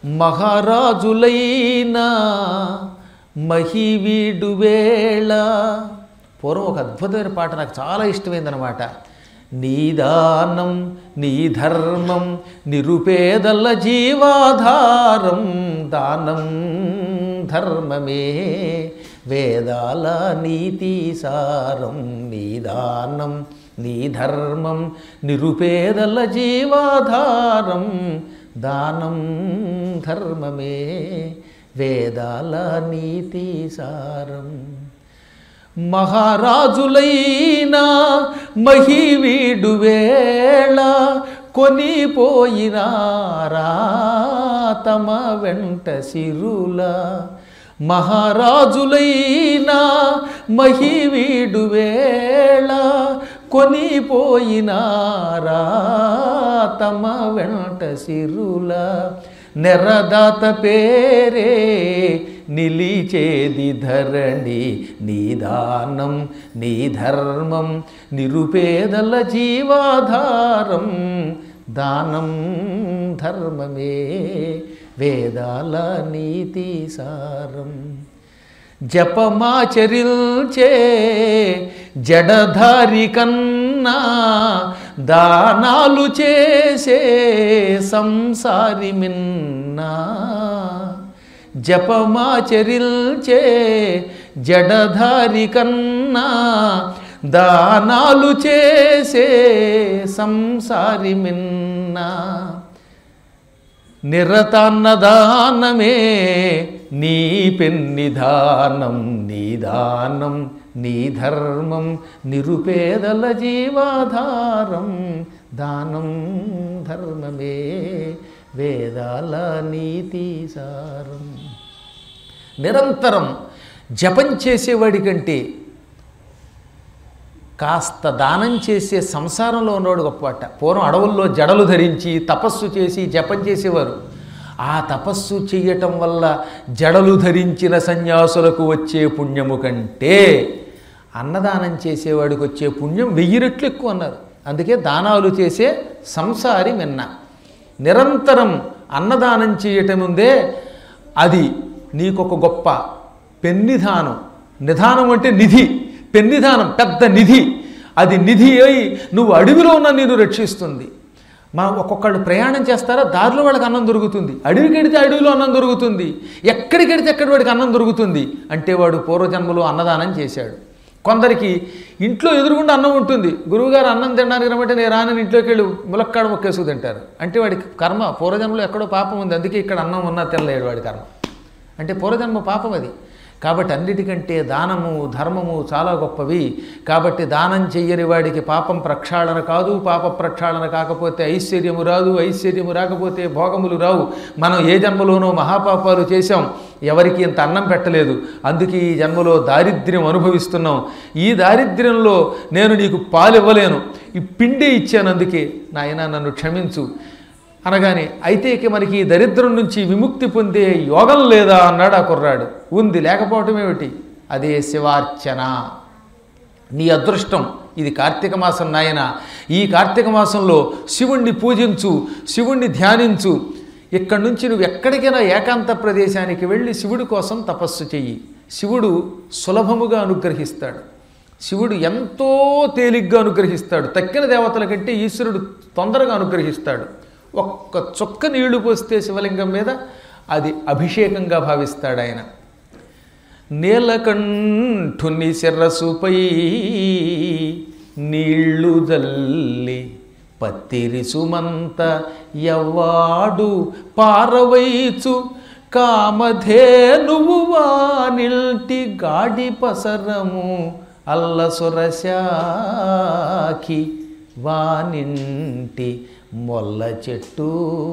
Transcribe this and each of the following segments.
మహారాజులైన మహివీడు వేళ పూర్వం ఒక అద్భుతమైన పాట నాకు చాలా ఇష్టమైందనమాట నీ దానం నీ ధర్మం నిరుపేదల జీవాధారం దానం ధర్మమే వేదాల నీతి సారం నీ దానం నీ ధర్మం నిరుపేదల జీవాధారం దానం ధర్మమే వేదాల నీతి సారం మహారాజులైన మహివీడు వేళ కొనిపోయినారా తమ వెంట సిరుల మహారాజులైన మహివీడు వేళ కొనిపోయినారా తమ వెంట సిరుల నెరదాత పేరే నిలిచేది ధరణి నీ దానం నీ ధర్మం నిరుపేదల జీవాధారం దానం ధర్మమే వేదాల నీతి సారం జపమాచరిల్చే జడధారి కన్నా దానాలు చేసే సంసారి మిన్నా జపమాచరిల్చే జడధారి కన్నా దానాలు చేసే సంసారి మిన్నా నిరతాన్నదానమే నీ పెన్నిధానం నీ దానం నీ ధర్మం నిరుపేదల జీవాధారం దానం ధర్మమే వేదాల నీతి సారం నిరంతరం జపం చేసేవాడి కంటే కాస్త దానం చేసే సంసారంలో ఉన్నవాడు గొప్పవాట పూర్వం అడవుల్లో జడలు ధరించి తపస్సు చేసి జపం చేసేవారు ఆ తపస్సు చేయటం వల్ల జడలు ధరించిన సన్యాసులకు వచ్చే పుణ్యము కంటే అన్నదానం చేసేవాడికి వచ్చే పుణ్యం వెయ్యి రెట్లు ఎక్కువ అన్నారు అందుకే దానాలు చేసే సంసారి మిన్న నిరంతరం అన్నదానం చేయటం ఉందే అది నీకొక గొప్ప పెన్నిధానం నిధానం అంటే నిధి పెన్నిధానం పెద్ద నిధి అది నిధి అయి నువ్వు అడవిలో ఉన్న నేను రక్షిస్తుంది మనం ఒక్కొక్కళ్ళు ప్రయాణం చేస్తారా దారిలో వాళ్ళకి అన్నం దొరుకుతుంది అడవికి వెడితే అడవిలో అన్నం దొరుకుతుంది ఎక్కడికి వెడితే ఎక్కడి వాడికి అన్నం దొరుకుతుంది అంటే వాడు పూర్వజన్మలో అన్నదానం చేశాడు కొందరికి ఇంట్లో ఎదురుగుండా అన్నం ఉంటుంది గురువుగారు అన్నం తినడానికి రమ్మంటే నేను రానని ఇంట్లోకి వెళ్ళి ములక్కాడ మొక్కేసు తింటారు అంటే వాడికి కర్మ పూర్వజన్మలో ఎక్కడో పాపం ఉంది అందుకే ఇక్కడ అన్నం ఉన్నా తినలేడు వాడి కర్మ అంటే పూర్వజన్మ పాపం అది కాబట్టి అన్నిటికంటే దానము ధర్మము చాలా గొప్పవి కాబట్టి దానం చెయ్యని వాడికి పాపం ప్రక్షాళన కాదు పాప ప్రక్షాళన కాకపోతే ఐశ్వర్యము రాదు ఐశ్వర్యము రాకపోతే భోగములు రావు మనం ఏ జన్మలోనో మహాపాపాలు చేశాం ఎవరికి ఇంత అన్నం పెట్టలేదు అందుకే ఈ జన్మలో దారిద్ర్యం అనుభవిస్తున్నాం ఈ దారిద్ర్యంలో నేను నీకు పాలు ఇవ్వలేను ఈ పిండి ఇచ్చాను అందుకే నాయన నన్ను క్షమించు అనగానే అయితే ఇక మనకి ఈ దరిద్రం నుంచి విముక్తి పొందే యోగం లేదా అన్నాడు ఆ కుర్రాడు ఉంది లేకపోవటం ఏమిటి అదే శివార్చన నీ అదృష్టం ఇది కార్తీక మాసం నాయన ఈ కార్తీక మాసంలో శివుణ్ణి పూజించు శివుణ్ణి ధ్యానించు ఇక్కడి నుంచి నువ్వు ఎక్కడికైనా ఏకాంత ప్రదేశానికి వెళ్ళి శివుడి కోసం తపస్సు చెయ్యి శివుడు సులభముగా అనుగ్రహిస్తాడు శివుడు ఎంతో తేలిగ్గా అనుగ్రహిస్తాడు తక్కిన దేవతల కంటే ఈశ్వరుడు తొందరగా అనుగ్రహిస్తాడు ఒక్క చుక్క నీళ్లు పోస్తే శివలింగం మీద అది అభిషేకంగా భావిస్తాడు ఆయన నీలకంఠుని శిరసుపై నీళ్లు జల్లి పత్తిరి సుమంత ఎవ్వాడు పారవైచు కామధేనువు వానిల్టి గాడి పసరము అల్ల సురశాఖి వానింటి మొల్ల చెట్టు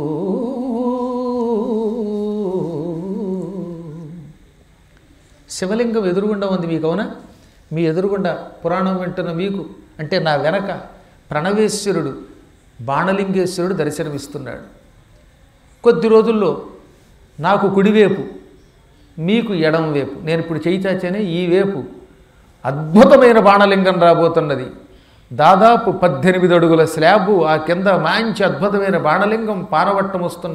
శివలింగం ఎదురుగుండా ఉంది మీకు అవునా మీ ఎదురుగుండా పురాణం వింటున్న మీకు అంటే నా వెనక ప్రణవేశ్వరుడు బాణలింగేశ్వరుడు దర్శనమిస్తున్నాడు కొద్ది రోజుల్లో నాకు కుడివేపు మీకు ఎడం వేపు నేను ఇప్పుడు చేయి చాచానే ఈ వేపు అద్భుతమైన బాణలింగం రాబోతున్నది దాదాపు పద్దెనిమిది అడుగుల స్లాబు ఆ కింద మంచి అద్భుతమైన బాణలింగం పానవట్టం వస్తున్నది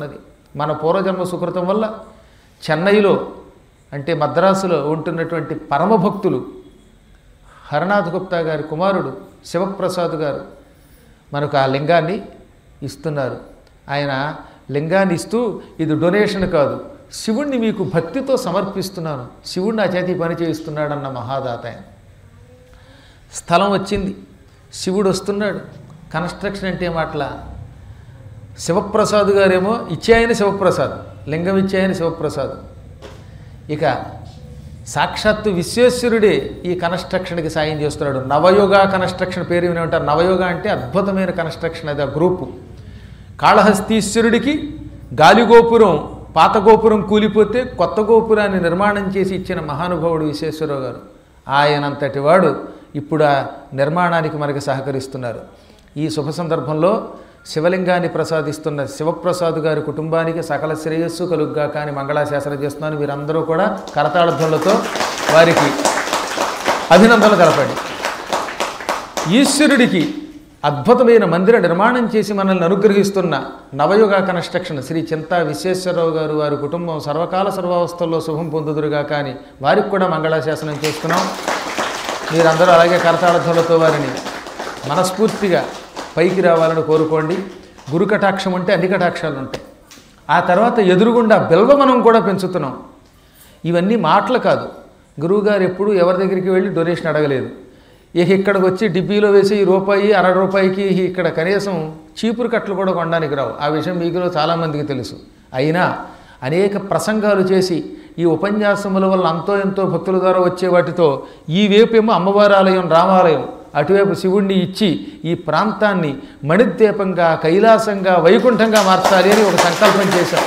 మన పూర్వజన్మ సుకృతం వల్ల చెన్నైలో అంటే మద్రాసులో ఉంటున్నటువంటి పరమభక్తులు హరనాథ్ గుప్తా గారి కుమారుడు శివప్రసాద్ గారు మనకు ఆ లింగాన్ని ఇస్తున్నారు ఆయన లింగాన్ని ఇస్తూ ఇది డొనేషన్ కాదు శివుణ్ణి మీకు భక్తితో సమర్పిస్తున్నాను శివుణ్ణి ఆ చేతి పని చేయిస్తున్నాడన్న మహాదాత ఆయన స్థలం వచ్చింది శివుడు వస్తున్నాడు కన్స్ట్రక్షన్ అంటే మాటలా శివప్రసాద్ గారేమో ఇచ్చాయని శివప్రసాద్ లింగం ఇచ్చాయని శివప్రసాద్ ఇక సాక్షాత్తు విశ్వేశ్వరుడే ఈ కన్స్ట్రక్షన్కి సాయం చేస్తున్నాడు నవయోగ కన్స్ట్రక్షన్ పేరు విని ఉంటారు నవయోగ అంటే అద్భుతమైన కన్స్ట్రక్షన్ అది ఆ గ్రూపు కాళహస్తీశ్వరుడికి గాలిగోపురం పాత గోపురం కూలిపోతే కొత్త గోపురాన్ని నిర్మాణం చేసి ఇచ్చిన మహానుభావుడు విశ్వేశ్వరరావు గారు ఆయనంతటి వాడు ఇప్పుడు ఆ నిర్మాణానికి మనకి సహకరిస్తున్నారు ఈ శుభ సందర్భంలో శివలింగాన్ని ప్రసాదిస్తున్న శివప్రసాద్ గారి కుటుంబానికి సకల శ్రేయస్సు కలుగ్గా కానీ మంగళాశాసనం చేస్తున్నాను వీరందరూ కూడా కరతాళధ్వనులతో వారికి అభినందనలు తెలపండి ఈశ్వరుడికి అద్భుతమైన మందిర నిర్మాణం చేసి మనల్ని అనుగ్రహిస్తున్న నవయుగ కన్స్ట్రక్షన్ శ్రీ చింతా విశ్వేశ్వరరావు గారు వారి కుటుంబం సర్వకాల సర్వావస్థల్లో శుభం పొందుదురుగా కానీ వారికి కూడా మంగళాశాసనం చేస్తున్నాం మీరందరూ అలాగే కరతాళధ్వలతో వారిని మనస్ఫూర్తిగా పైకి రావాలని కోరుకోండి గురు కటాక్షం ఉంటే అన్ని కటాక్షాలు ఉంటాయి ఆ తర్వాత ఎదురుగుండా బిల్వమనం కూడా పెంచుతున్నాం ఇవన్నీ మాటలు కాదు గురువుగారు ఎప్పుడు ఎవరి దగ్గరికి వెళ్ళి డొనేషన్ అడగలేదు ఇక ఇక్కడికి వచ్చి డిబ్బీలో వేసి ఈ రూపాయి అర రూపాయికి ఇక్కడ కనీసం చీపురు కట్టలు కూడా కొనడానికి రావు ఆ విషయం మీకులో చాలామందికి తెలుసు అయినా అనేక ప్రసంగాలు చేసి ఈ ఉపన్యాసముల వల్ల అంతో ఎంతో భక్తుల ద్వారా వచ్చే వాటితో ఈ వైపేమో అమ్మవారి ఆలయం రామాలయం అటువైపు శివుణ్ణి ఇచ్చి ఈ ప్రాంతాన్ని మణిద్వీపంగా కైలాసంగా వైకుంఠంగా మార్చాలి అని ఒక సంకల్పం చేశాం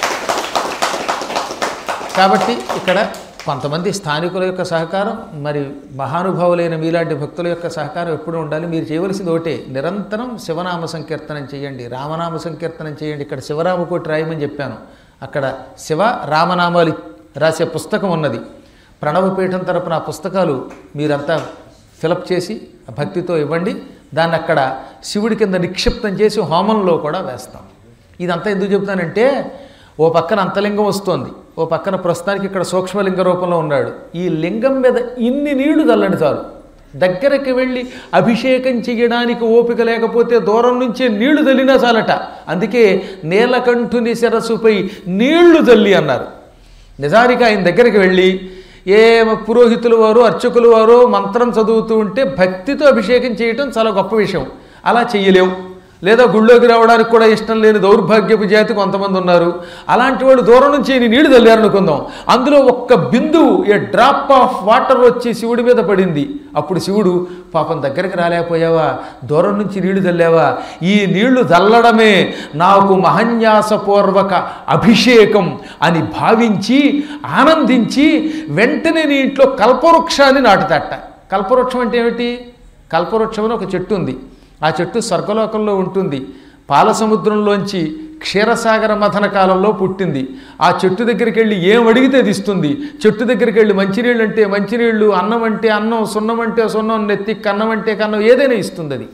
కాబట్టి ఇక్కడ కొంతమంది స్థానికుల యొక్క సహకారం మరి మహానుభావులైన మీలాంటి భక్తుల యొక్క సహకారం ఎప్పుడూ ఉండాలి మీరు చేయవలసింది ఒకటే నిరంతరం శివనామ సంకీర్తనం చేయండి రామనామ సంకీర్తనం చేయండి ఇక్కడ శివరామకోటి రాయమని చెప్పాను అక్కడ శివ రామనామాలు రాసే పుస్తకం ఉన్నది ప్రణవపీఠం తరపున ఆ పుస్తకాలు మీరంతా ఫిలప్ చేసి భక్తితో ఇవ్వండి దాన్ని అక్కడ శివుడి కింద నిక్షిప్తం చేసి హోమంలో కూడా వేస్తాం ఇదంతా ఎందుకు చెప్తానంటే ఓ పక్కన అంతలింగం వస్తోంది ఓ పక్కన ప్రస్తుతానికి ఇక్కడ సూక్ష్మలింగ రూపంలో ఉన్నాడు ఈ లింగం మీద ఇన్ని నీళ్లు చల్లండి చాలు దగ్గరికి వెళ్ళి అభిషేకం చేయడానికి ఓపిక లేకపోతే దూరం నుంచే నీళ్లు చల్లినా చాలట అందుకే నీలకంఠుని శిరస్సుపై నీళ్లు చల్లి అన్నారు నిజానికి ఆయన దగ్గరికి వెళ్ళి ఏ పురోహితులు వారు అర్చకులు వారు మంత్రం చదువుతూ ఉంటే భక్తితో అభిషేకం చేయటం చాలా గొప్ప విషయం అలా చెయ్యలేం లేదా గుళ్ళోకి రావడానికి కూడా ఇష్టం లేని దౌర్భాగ్యపు జాతి కొంతమంది ఉన్నారు అలాంటి వాళ్ళు దూరం నుంచి ఈయన నీళ్లు చల్లారనుకుందాం అందులో ఒక్క బిందువు ఏ డ్రాప్ ఆఫ్ వాటర్ వచ్చి శివుడి మీద పడింది అప్పుడు శివుడు పాపం దగ్గరికి రాలేకపోయావా దూరం నుంచి నీళ్లు చల్లావా ఈ నీళ్లు చల్లడమే నాకు మహన్యాసపూర్వక అభిషేకం అని భావించి ఆనందించి వెంటనే నీ ఇంట్లో కల్పవృక్షాన్ని నాటుతట కల్పవృక్షం అంటే ఏమిటి కల్పవృక్షం అని ఒక చెట్టు ఉంది ఆ చెట్టు స్వర్గలోకంలో ఉంటుంది పాల సముద్రంలోంచి క్షీరసాగర మథన కాలంలో పుట్టింది ఆ చెట్టు దగ్గరికి వెళ్ళి ఏం అడిగితే అది ఇస్తుంది చెట్టు దగ్గరికి వెళ్ళి మంచినీళ్ళు అంటే మంచినీళ్ళు అన్నం అంటే అన్నం సున్నం అంటే సున్నం నెత్తి కన్నం అంటే కన్నం ఏదైనా ఇస్తుంది అది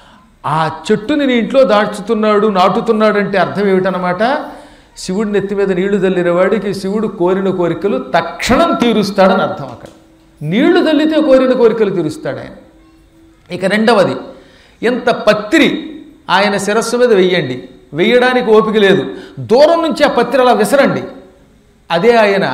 ఆ చెట్టుని నీ ఇంట్లో దాచుతున్నాడు నాటుతున్నాడు అంటే అర్థం ఏమిటనమాట శివుడి నెత్తి మీద నీళ్లు చల్లిన వాడికి శివుడు కోరిన కోరికలు తక్షణం తీరుస్తాడని అర్థం అక్కడ నీళ్లు చల్లితే కోరిన కోరికలు తీరుస్తాడు ఆయన ఇక రెండవది ఇంత పత్రి ఆయన శిరస్సు మీద వెయ్యండి వెయ్యడానికి ఓపిక లేదు దూరం నుంచి ఆ పత్రి అలా విసరండి అదే ఆయన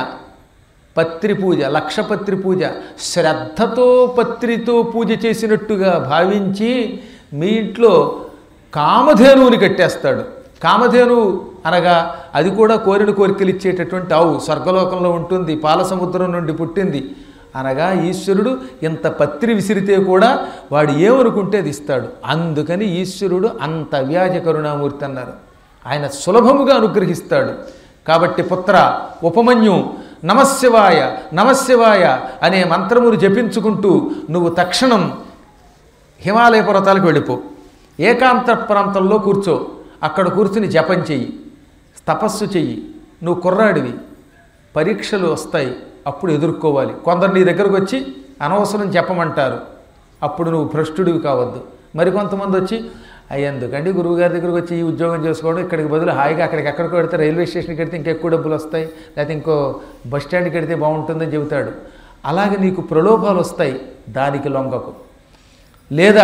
పత్రి పూజ లక్షపత్రి పూజ శ్రద్ధతో పత్రితో పూజ చేసినట్టుగా భావించి మీ ఇంట్లో కామధేనువుని కట్టేస్తాడు కామధేను అనగా అది కూడా కోరిన కోరికలు ఇచ్చేటటువంటి ఆవు స్వర్గలోకంలో ఉంటుంది పాల సముద్రం నుండి పుట్టింది అనగా ఈశ్వరుడు ఇంత పత్రి విసిరితే కూడా వాడు ఏమనుకుంటే అది ఇస్తాడు అందుకని ఈశ్వరుడు అంత వ్యాజ కరుణామూర్తి అన్నారు ఆయన సులభముగా అనుగ్రహిస్తాడు కాబట్టి పుత్ర ఉపమన్యు నమశివాయ నమశివాయ అనే మంత్రమును జపించుకుంటూ నువ్వు తక్షణం హిమాలయ పర్వతాలకు వెళ్ళిపో ఏకాంత ప్రాంతంలో కూర్చో అక్కడ కూర్చుని జపం చెయ్యి తపస్సు చెయ్యి నువ్వు కుర్రాడివి పరీక్షలు వస్తాయి అప్పుడు ఎదుర్కోవాలి కొందరు నీ దగ్గరకు వచ్చి అనవసరం చెప్పమంటారు అప్పుడు నువ్వు భ్రష్టుడివి కావద్దు మరికొంతమంది వచ్చి అయ్యి ఎందుకండి గురువుగారి దగ్గరకు వచ్చి ఈ ఉద్యోగం చేసుకోవడం ఇక్కడికి బదులు హాయిగా అక్కడికి ఎక్కడికి వెడితే రైల్వే స్టేషన్కి వెడితే ఇంకెక్కువ డబ్బులు వస్తాయి లేకపోతే ఇంకో బస్ స్టాండ్కి వెడితే బాగుంటుందని చెబుతాడు అలాగే నీకు ప్రలోభాలు వస్తాయి దానికి లొంగకు లేదా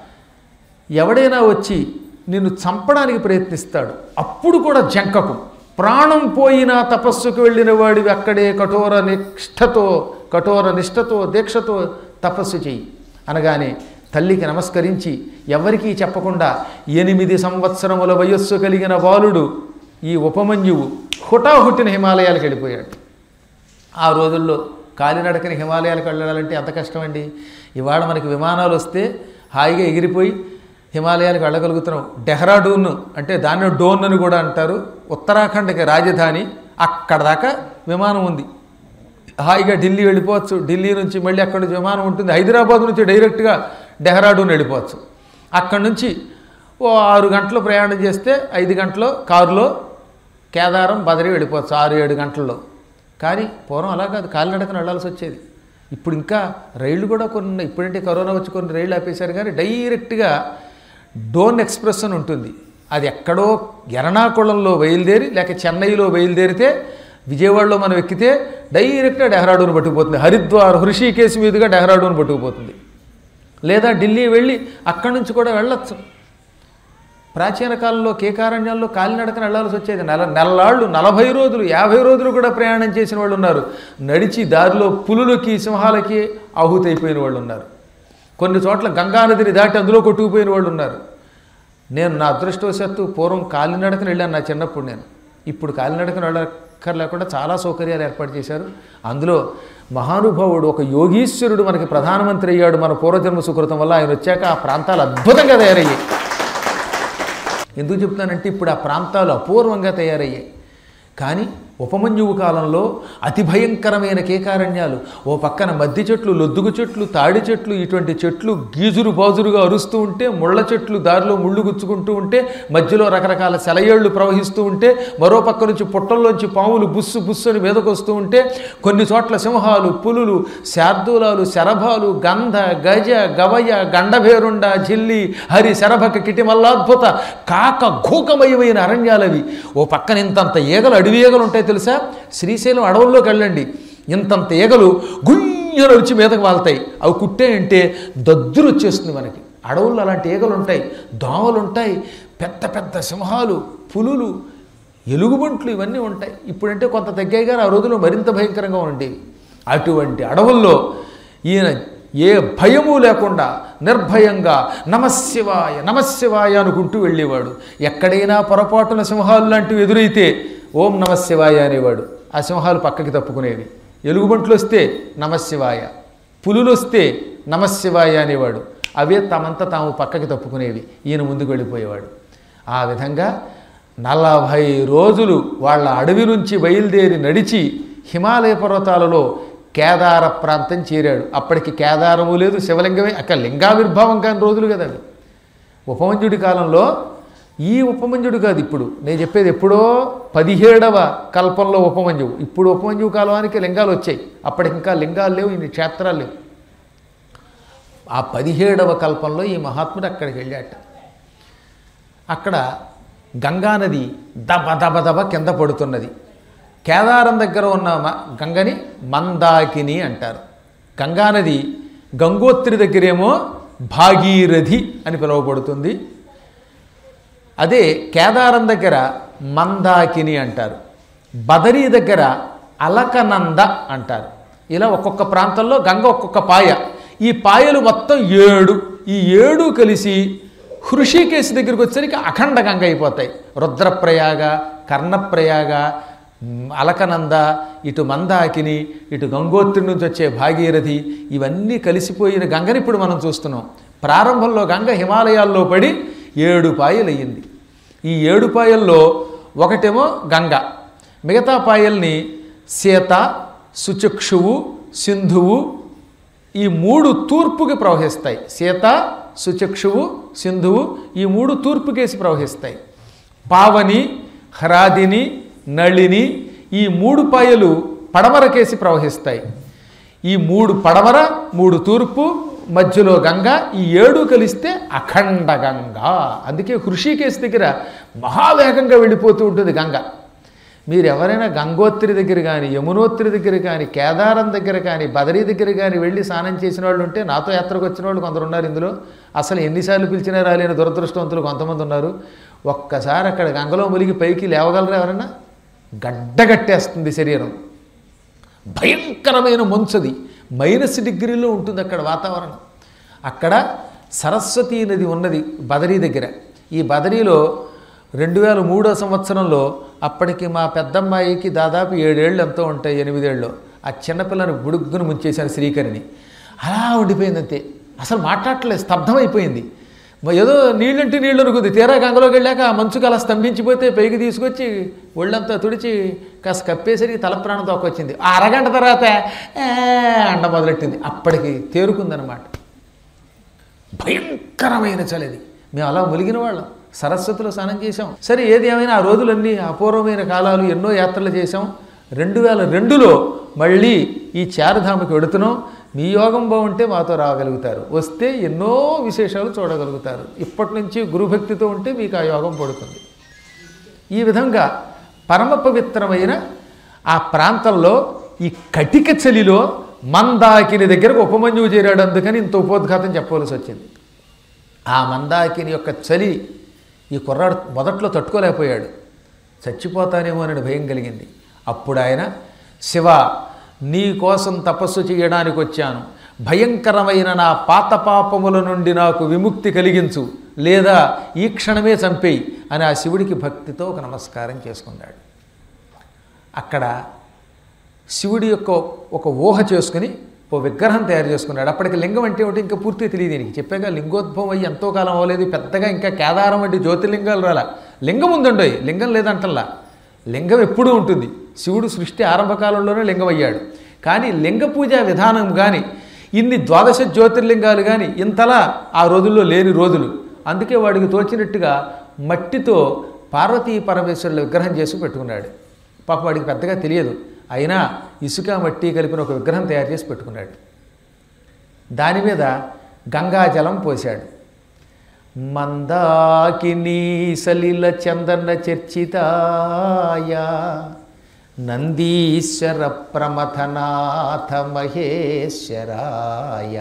ఎవడైనా వచ్చి నిన్ను చంపడానికి ప్రయత్నిస్తాడు అప్పుడు కూడా జంకకు ప్రాణం పోయినా తపస్సుకు వెళ్ళిన వాడివి అక్కడే కఠోర నిష్ఠతో కఠోర నిష్ఠతో దీక్షతో తపస్సు చెయ్యి అనగానే తల్లికి నమస్కరించి ఎవరికీ చెప్పకుండా ఎనిమిది సంవత్సరముల వయస్సు కలిగిన బాలుడు ఈ ఉపమన్యువు హుటాహుట్టిన హిమాలయాలకు వెళ్ళిపోయాడు ఆ రోజుల్లో కాలినడకని హిమాలయాలకు వెళ్ళాలంటే ఎంత కష్టమండి ఇవాళ మనకి విమానాలు వస్తే హాయిగా ఎగిరిపోయి హిమాలయాలకు వెళ్ళగలుగుతున్నాం డెహ్రాడూన్ అంటే దాన్ని డోన్ అని కూడా అంటారు ఉత్తరాఖండ్కి రాజధాని అక్కడ దాకా విమానం ఉంది హాయిగా ఢిల్లీ వెళ్ళిపోవచ్చు ఢిల్లీ నుంచి మళ్ళీ అక్కడ నుంచి విమానం ఉంటుంది హైదరాబాద్ నుంచి డైరెక్ట్గా డెహ్రాడూన్ వెళ్ళిపోవచ్చు అక్కడి నుంచి ఓ ఆరు గంటలు ప్రయాణం చేస్తే ఐదు గంటలు కారులో కేదారం బదరి వెళ్ళిపోవచ్చు ఆరు ఏడు గంటల్లో కానీ పూర్వం అలా కాదు కాలినడకన వెళ్ళాల్సి వచ్చేది ఇప్పుడు ఇంకా రైళ్లు కూడా కొన్ని ఉన్నాయి. ఇప్పుడంటే కరోనా వచ్చి కొన్ని రైళ్లు ఆపేశారు కానీ డైరెక్ట్గా డోన్ ఎక్స్ప్రెస్ అని ఉంటుంది అది ఎక్కడో ఎర్నాకుళంలో బయలుదేరి లేక చెన్నైలో బయలుదేరితే విజయవాడలో మనం ఎక్కితే డైరెక్ట్గా డెహ్రాడూన్ పట్టుకుపోతుంది హరిద్వార్ హృషికేశ్ మీదుగా డెహ్రాడూన్ పట్టుకుపోతుంది లేదా ఢిల్లీ వెళ్ళి అక్కడి నుంచి కూడా వెళ్ళొచ్చు ప్రాచీన కాలంలో కేకారణ్యాల్లో కాలినడకన వెళ్ళాల్సి వచ్చేది నెల నెలలాళ్ళు నలభై రోజులు యాభై రోజులు కూడా ప్రయాణం చేసిన వాళ్ళు ఉన్నారు నడిచి దారిలో పులులకి సింహాలకి ఆహుతి అయిపోయిన వాళ్ళు ఉన్నారు కొన్ని చోట్ల గంగానదిని దాటి అందులో కొట్టుకుపోయిన వాళ్ళు ఉన్నారు నేను నా అదృష్టవశాత్తు పూర్వం కాలినడకన వెళ్ళాను నా చిన్నప్పుడు నేను ఇప్పుడు కాలినడకన వెళ్ళక్కర్ లేకుండా చాలా సౌకర్యాలు ఏర్పాటు చేశారు అందులో మహానుభావుడు ఒక యోగీశ్వరుడు మనకి ప్రధానమంత్రి అయ్యాడు మన పూర్వజన్మ సుకృతం వల్ల ఆయన వచ్చాక ఆ ప్రాంతాలు అద్భుతంగా తయారయ్యాయి ఎందుకు చెప్తానంటే ఇప్పుడు ఆ ప్రాంతాలు అపూర్వంగా తయారయ్యాయి కానీ ఉపమన్యువు కాలంలో అతి భయంకరమైన కేకారణ్యాలు ఓ పక్కన మద్ది చెట్లు లొద్దుగు చెట్లు తాడి చెట్లు ఇటువంటి చెట్లు గీజురు బాజురుగా అరుస్తూ ఉంటే ముళ్ళ చెట్లు దారిలో ముళ్ళు గుచ్చుకుంటూ ఉంటే మధ్యలో రకరకాల సెలయేళ్లు ప్రవహిస్తూ ఉంటే మరో పక్క నుంచి పుట్టల్లోంచి పాములు బుస్సు బుస్సు అని మీదకు వస్తూ ఉంటే కొన్ని చోట్ల సింహాలు పులులు శార్దూలాలు శరభాలు గంధ గజ గవయ గండభేరుండ జిల్లి హరి శరభక కిటిమల్లాద్భుత కాక ఘోకమయమైన అరణ్యాలవి ఓ పక్కన ఇంతంత ఈగలు అడవి ఈగలు ఉంటాయి తెలుసా శ్రీశైలం అడవుల్లోకి వెళ్ళండి ఇంతంత ఈగలు గుయ్యలు వచ్చి మీదకు వాళ్తాయి అవి కుట్టాయంటే దద్దురు వచ్చేస్తుంది మనకి అడవుల్లో అలాంటి ఈగలు ఉంటాయి దోమలు ఉంటాయి పెద్ద పెద్ద సింహాలు పులులు ఎలుగుబంట్లు ఇవన్నీ ఉంటాయి ఇప్పుడంటే కొంత తగ్గాయి కానీ ఆ రోజుల్లో మరింత భయంకరంగా ఉండేవి అటువంటి అడవుల్లో ఈయన ఏ భయము లేకుండా నిర్భయంగా నమశివాయ నమశివాయ అనుకుంటూ వెళ్ళేవాడు ఎక్కడైనా పొరపాటున సింహాలు లాంటివి ఎదురైతే ఓం నమశివాయ అనేవాడు ఆ సింహాలు పక్కకి తప్పుకునేవి ఎలుగుబంట్లు వస్తే నమశివాయ పులులు వస్తే నమశివాయ అనేవాడు అవే తమంతా తాము పక్కకి తప్పుకునేవి ఈయన ముందుకు వెళ్ళిపోయేవాడు ఆ విధంగా నలభై రోజులు వాళ్ళ అడవి నుంచి బయలుదేరి నడిచి హిమాలయ పర్వతాలలో కేదార ప్రాంతం చేరాడు అప్పటికి కేదారము లేదు శివలింగమే అక్కడ లింగావిర్భావం కాని రోజులు కదా అవి ఉపమంజుడి కాలంలో ఈ ఉపమంజుడు కాదు ఇప్పుడు నేను చెప్పేది ఎప్పుడో పదిహేడవ కల్పంలో ఉపమంజువు ఇప్పుడు ఉపమంజువు కాలానికి లింగాలు వచ్చాయి అప్పటికి ఇంకా లింగాలు లేవు ఇన్ని క్షేత్రాలు లేవు ఆ పదిహేడవ కల్పంలో ఈ మహాత్ముడు అక్కడికి వెళ్ళాట అక్కడ గంగానది దబ దబ దబ కింద పడుతున్నది కేదారం దగ్గర ఉన్న మ- గంగని మందాకిని అంటారు గంగానది గంగోత్రి దగ్గరేమో భాగీరథి అని పిలువబడుతుంది అదే కేదారం దగ్గర మందాకిని అంటారు బదరీ దగ్గర అలకనంద అంటారు ఇలా ఒక్కొక్క ప్రాంతంలో గంగ ఒక్కొక్క పాయ ఈ పాయలు మొత్తం ఏడు ఈ ఏడు కలిసి హృషికేశ్ దగ్గరికి వచ్చేసరికి అఖండ గంగ అయిపోతాయి రుద్రప్రయాగ కర్ణప్రయాగ మ్, అలకనంద ఇటు మందాకిని ఇటు గంగోత్రి నుంచి వచ్చే భాగీరథి ఇవన్నీ కలిసిపోయిన గంగని ఇప్పుడు మనం చూస్తున్నాం ప్రారంభంలో గంగ హిమాలయాల్లో పడి ఏడు పాయలు అయ్యింది ఈ ఏడు పాయల్లో ఒకటేమో గంగ మిగతా పాయల్ని సీత సుచక్షువు సింధువు ఈ మూడు తూర్పుకి ప్రవహిస్తాయి సీత సుచక్షువు సింధువు ఈ మూడు తూర్పుకేసి ప్రవహిస్తాయి పావని హ్రాదిని నళిని ఈ మూడు పాయలు పడమరకేసి ప్రవహిస్తాయి ఈ మూడు పడమర మూడు తూర్పు మధ్యలో గంగ ఈ ఏడు కలిస్తే అఖండ గంగ అందుకే హృషికేశ్ దగ్గర మహావేగంగా వెళ్ళిపోతూ ఉంటుంది గంగ మీరు ఎవరైనా గంగోత్రి దగ్గర కానీ యమునోత్రి దగ్గర కానీ కేదారం దగ్గర కానీ బదరీ దగ్గర కానీ వెళ్ళి స్నానం చేసిన వాళ్ళు ఉంటే నాతో యాత్రకు వచ్చిన వాళ్ళు కొందరు ఉన్నారు ఇందులో అసలు ఎన్నిసార్లు పిలిచినా రాలేని దురదృష్టవంతులు కొంతమంది ఉన్నారు ఒక్కసారి అక్కడ గంగలో మునిగి పైకి లేవగలరా ఎవరైనా గడ్డగట్టేస్తుంది శరీరం భయంకరమైన మంచుది మైనస్ డిగ్రీలో ఉంటుంది అక్కడ వాతావరణం అక్కడ సరస్వతీ నది ఉన్నది బదరీ దగ్గర ఈ బదరీలో రెండు వేల మూడో సంవత్సరంలో అప్పటికి మా పెద్దమ్మాయికి దాదాపు ఏడేళ్ళు ఎంతో ఉంటాయి ఎనిమిదేళ్ళు ఆ చిన్నపిల్లని బుడుగ్గును ముంచేశాను శ్రీకరిని అలా ఉండిపోయింది అంతే అసలు మాట్లాడట్లేదు స్తబ్దమైపోయింది మ- ఏదో నీళ్ళంటే నీళ్ళు అనుకుంది తీరా గంగలోకి వెళ్ళాక ఆ మంచుకు అలా స్తంభించిపోతే పైకి తీసుకొచ్చి ఒళ్ళంతా తుడిచి కాస్త కప్పేసరికి తల ప్రాణం తోకొచ్చింది ఆ అరగంట తర్వాత "ఏ" అండ మొదలెట్టింది అప్పటికి తేరుకుందనమాట భయంకరమైన చలిది మేము అలా ములిగిన వాళ్ళం సరస్వతిలో స్నానం చేసాం సరే ఏది ఏమైనా ఆ రోజులన్నీ అపూర్వమైన కాలాలు ఎన్నో యాత్రలు చేసాం రెండు వేల రెండులో మళ్ళీ ఈ చారుధామకి వెడుతున్నాం మీ యోగం బాగుంటే మాతో రాగలుగుతారు వస్తే ఎన్నో విశేషాలు చూడగలుగుతారు ఇప్పటి నుంచి గురుభక్తితో ఉంటే మీకు ఆ యోగం పడుతుంది ఈ విధంగా పరమ పవిత్రమైన ఆ ప్రాంతంలో ఈ కటిక చలిలో మందాకిని దగ్గరకు ఉపమన్యువు చేరాడు అందుకని ఇంత ఉపోద్ఘాతం చెప్పవలసి వచ్చింది ఆ మందాకిని యొక్క చలి ఈ కుర్రాడు మొదట్లో తట్టుకోలేకపోయాడు చచ్చిపోతానేమో అని భయం కలిగింది అప్పుడు ఆయన శివ నీ కోసం తపస్సు చేయడానికి వచ్చాను భయంకరమైన నా పాత పాపముల నుండి నాకు విముక్తి కలిగించు లేదా ఈ క్షణమే చంపేయి అని ఆ శివుడికి భక్తితో ఒక నమస్కారం చేసుకున్నాడు అక్కడ శివుడి యొక్క ఒక ఊహ చేసుకుని ఓ విగ్రహం తయారు చేసుకున్నాడు అప్పటికి లింగం అంటే ఒకటి ఇంకా పూర్తిగా తెలియదు దీనికి చెప్పాక లింగోద్భవం అయ్యి ఎంతో కాలం అవ్వలేదు పెద్దగా ఇంకా కేదారం వంటి జ్యోతిర్లింగాలు రాలా లింగం ఉందండోయ్ లింగం లేదంటల్లా లింగం ఎప్పుడూ ఉంటుంది శివుడు సృష్టి ఆరంభ కాలంలోనే లింగం అయ్యాడు కానీ లింగ పూజ విధానం కానీ ఇన్ని ద్వాదశ జ్యోతిర్లింగాలు కానీ ఇంతలా ఆ రోజుల్లో లేని రోజులు అందుకే వాడికి తోచినట్టుగా మట్టితో పార్వతీ పరమేశ్వరుల విగ్రహం చేసి పెట్టుకున్నాడు పాప వాడికి పెద్దగా తెలియదు అయినా ఇసుక మట్టి కలిపిన ఒక విగ్రహం తయారు చేసి పెట్టుకున్నాడు దాని మీద గంగాజలం పోశాడు మందాకినీ సలిల చందన చర్చితాయ నందీశ్వర ప్రమథనాథ మహేశ్వరాయ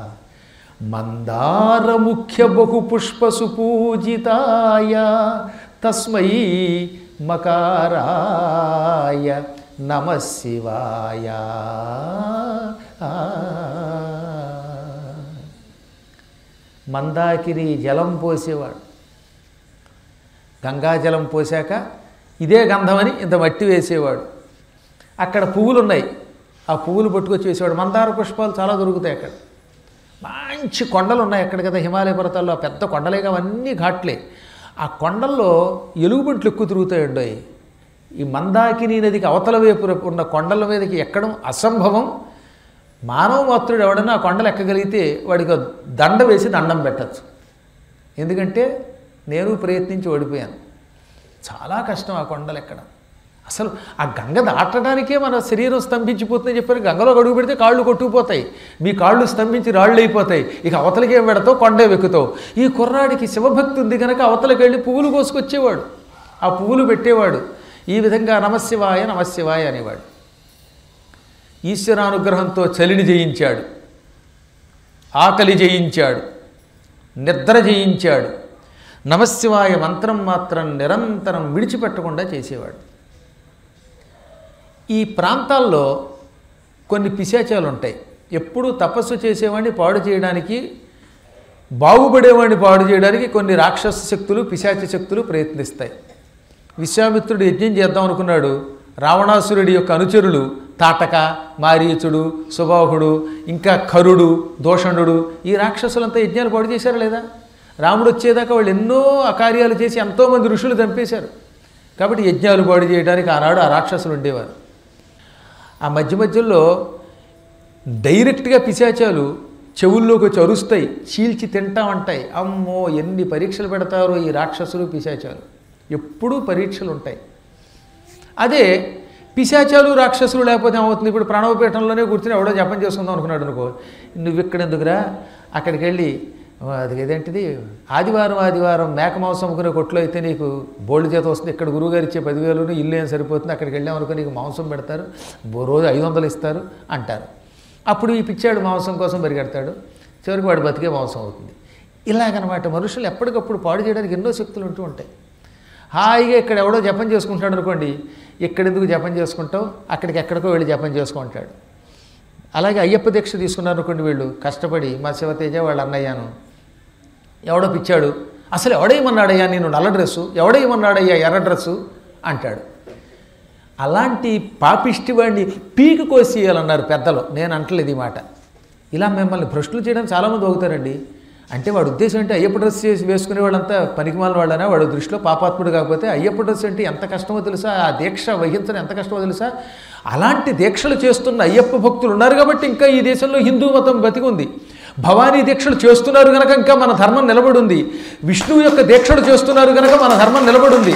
మందార ముఖ్య బహు పుష్ప సుపూజితాయ తస్మై మకారాయ నమ శివాయ మందాకిని జలం పోసేవాడు గంగాజలం పోసాక ఇదే గంధమని ఇంత మట్టి వేసేవాడు అక్కడ పువ్వులు ఉన్నాయి ఆ పువ్వులు పట్టుకొచ్చి వేసేవాడు మందార పుష్పాలు చాలా దొరుకుతాయి అక్కడ మంచి కొండలు ఉన్నాయి అక్కడ కదా హిమాలయ పర్వతాల్లో ఆ పెద్ద కొండలేగా అవన్నీ ఘాట్లే ఆ కొండల్లో ఎలుగుబంట్లు ఎక్కువ తిరుగుతాయండి అవి. ఈ మందాకిని నదికి అవతల వైపు ఉన్న కొండల మీదకి ఎక్కడం అసంభవం మానవ మాత్రుడు ఎవడన్నా ఆ కొండలు ఎక్కగలిగితే వాడికి ఒక దండ వేసి దండం పెట్టచ్చు ఎందుకంటే నేను ప్రయత్నించి ఓడిపోయాను చాలా కష్టం ఆ కొండలు ఎక్కడం అసలు ఆ గంగ దాటడానికే మన శరీరం స్తంభించిపోతుందని చెప్పారు గంగలో అడుగు పెడితే కాళ్ళు కొట్టుకుపోతాయి మీ కాళ్ళు స్తంభించి రాళ్ళు అయిపోతాయి ఇక అవతలకి ఏం పెడతావు కొండే వెక్కుతావు ఈ కుర్రాడికి శివభక్తి ఉంది కనుక అవతలకి వెళ్ళి పువ్వులు కోసుకొచ్చేవాడు ఆ పువ్వులు పెట్టేవాడు ఈ విధంగా నమశివాయ నమశివాయ అనేవాడు ఈశ్వరానుగ్రహంతో చలిని జయించాడు ఆకలి జయించాడు నిద్ర జయించాడు నమశివాయ మంత్రం మాత్రం నిరంతరం విడిచిపెట్టకుండా చేసేవాడు ఈ ప్రాంతాల్లో కొన్ని పిశాచాలు ఉంటాయి ఎప్పుడూ తపస్సు చేసేవాడిని పాడు చేయడానికి బాగుపడేవాడిని పాడు చేయడానికి కొన్ని రాక్షస శక్తులు పిశాచ శక్తులు ప్రయత్నిస్తాయి విశ్వామిత్రుడు యజ్ఞం చేద్దాం అనుకున్నాడు రావణాసురుడి యొక్క అనుచరులు తాటక మారీచుడు సుబాహుడు ఇంకా కరుడు దోషణుడు ఈ రాక్షసులంతా యజ్ఞాలు పాడు చేశారా లేదా రాముడు వచ్చేదాకా వాళ్ళు ఎన్నో అకార్యాలు చేసి ఎంతోమంది ఋషులు చంపేశారు కాబట్టి యజ్ఞాలు పాడు చేయడానికి ఆనాడు ఆ రాక్షసులు ఉండేవారు ఆ మధ్య మధ్యలో డైరెక్ట్గా పిశాచాలు చెవుల్లోకి వచ్చి అరుస్తాయి చీల్చి తింటా ఉంటాయి అమ్మో ఎన్ని పరీక్షలు పెడతారో ఈ రాక్షసులు పిశాచాలు ఎప్పుడూ పరీక్షలు ఉంటాయి అదే పిశాచాలు రాక్షసులు లేకపోతే ఏమవుతుంది ఇప్పుడు ప్రణవపీఠంలోనే కూర్చుని ఎవడో జపం చేసుకుందాం అనుకున్నాడు అనుకో నువ్వు ఇక్కడ ఎందుకురా అక్కడికి వెళ్ళి "ఓ, అది ఏదేంటిది ఆదివారం ఆదివారం మేక మాంసం అమ్ముకునే కొట్లో అయితే నీకు బోల్డ్ చేత వస్తుంది ఇక్కడ గురువుగారు ఇచ్చే పదివేలు ఇల్లు ఏం సరిపోతుంది అక్కడికి వెళ్ళామనుకో నీకు మాంసం పెడతారు ఓ రోజు ఐదు వందలు ఇస్తారు అంటారు అప్పుడు ఈ పిచ్చాడు మాంసం కోసం పరిగెడతాడు చివరికి వాడు బతికే మాంసం అవుతుంది ఇలాగనమాట మనుషులు ఎప్పటికప్పుడు పాడు చేయడానికి ఎన్నో శక్తులు ఉంటూ ఉంటాయి హాయిగా ఇక్కడ ఎవడో జపం చేసుకుంటాడు అనుకోండి ఇక్కడెందుకు జపం చేసుకుంటావు అక్కడికి ఎక్కడికో వెళ్ళి జపం చేసుకుంటాడు అలాగే అయ్యప్ప దీక్ష తీసుకున్నారు అనుకోండి వీళ్ళు కష్టపడి మా శివతేజ వాళ్ళ అన్నయ్యాను ఎవడో పిచ్చాడు అసలు ఎవడేమన్నాడయ్యా నేను నల్ల డ్రెస్సు ఎవడేమన్నాడయ్యా ఎర్ర డ్రెస్సు అంటాడు అలాంటి పాపిష్టి వాడిని పీకి కోసేయాలన్నారు పెద్దలు నేను అంటలేదు ఈ మాట ఇలా మిమ్మల్ని భ్రష్టులు చేయడం చాలామంది అవుతారండి అంటే వాడు ఉద్దేశం అంటే అయ్యప్ప డ్రెస్ చేసి వేసుకునే వాళ్ళంతా పనికిమాల వాళ్ళనే వాడు దృష్టిలో పాపాత్ముడు కాకపోతే అయ్యప్ప డ్రెస్ అంటే ఎంత కష్టమో తెలుసా ఆ దీక్ష వహించడం ఎంత కష్టమో తెలుసా అలాంటి దీక్షలు చేస్తున్న అయ్యప్ప భక్తులు ఉన్నారు కాబట్టి ఇంకా ఈ దేశంలో హిందూ మతం బతికుంది భవానీ దీక్షలు చేస్తున్నారు కనుక ఇంకా మన ధర్మం నిలబడి ఉంది విష్ణువు యొక్క దీక్షలు చేస్తున్నారు కనుక మన ధర్మం నిలబడి ఉంది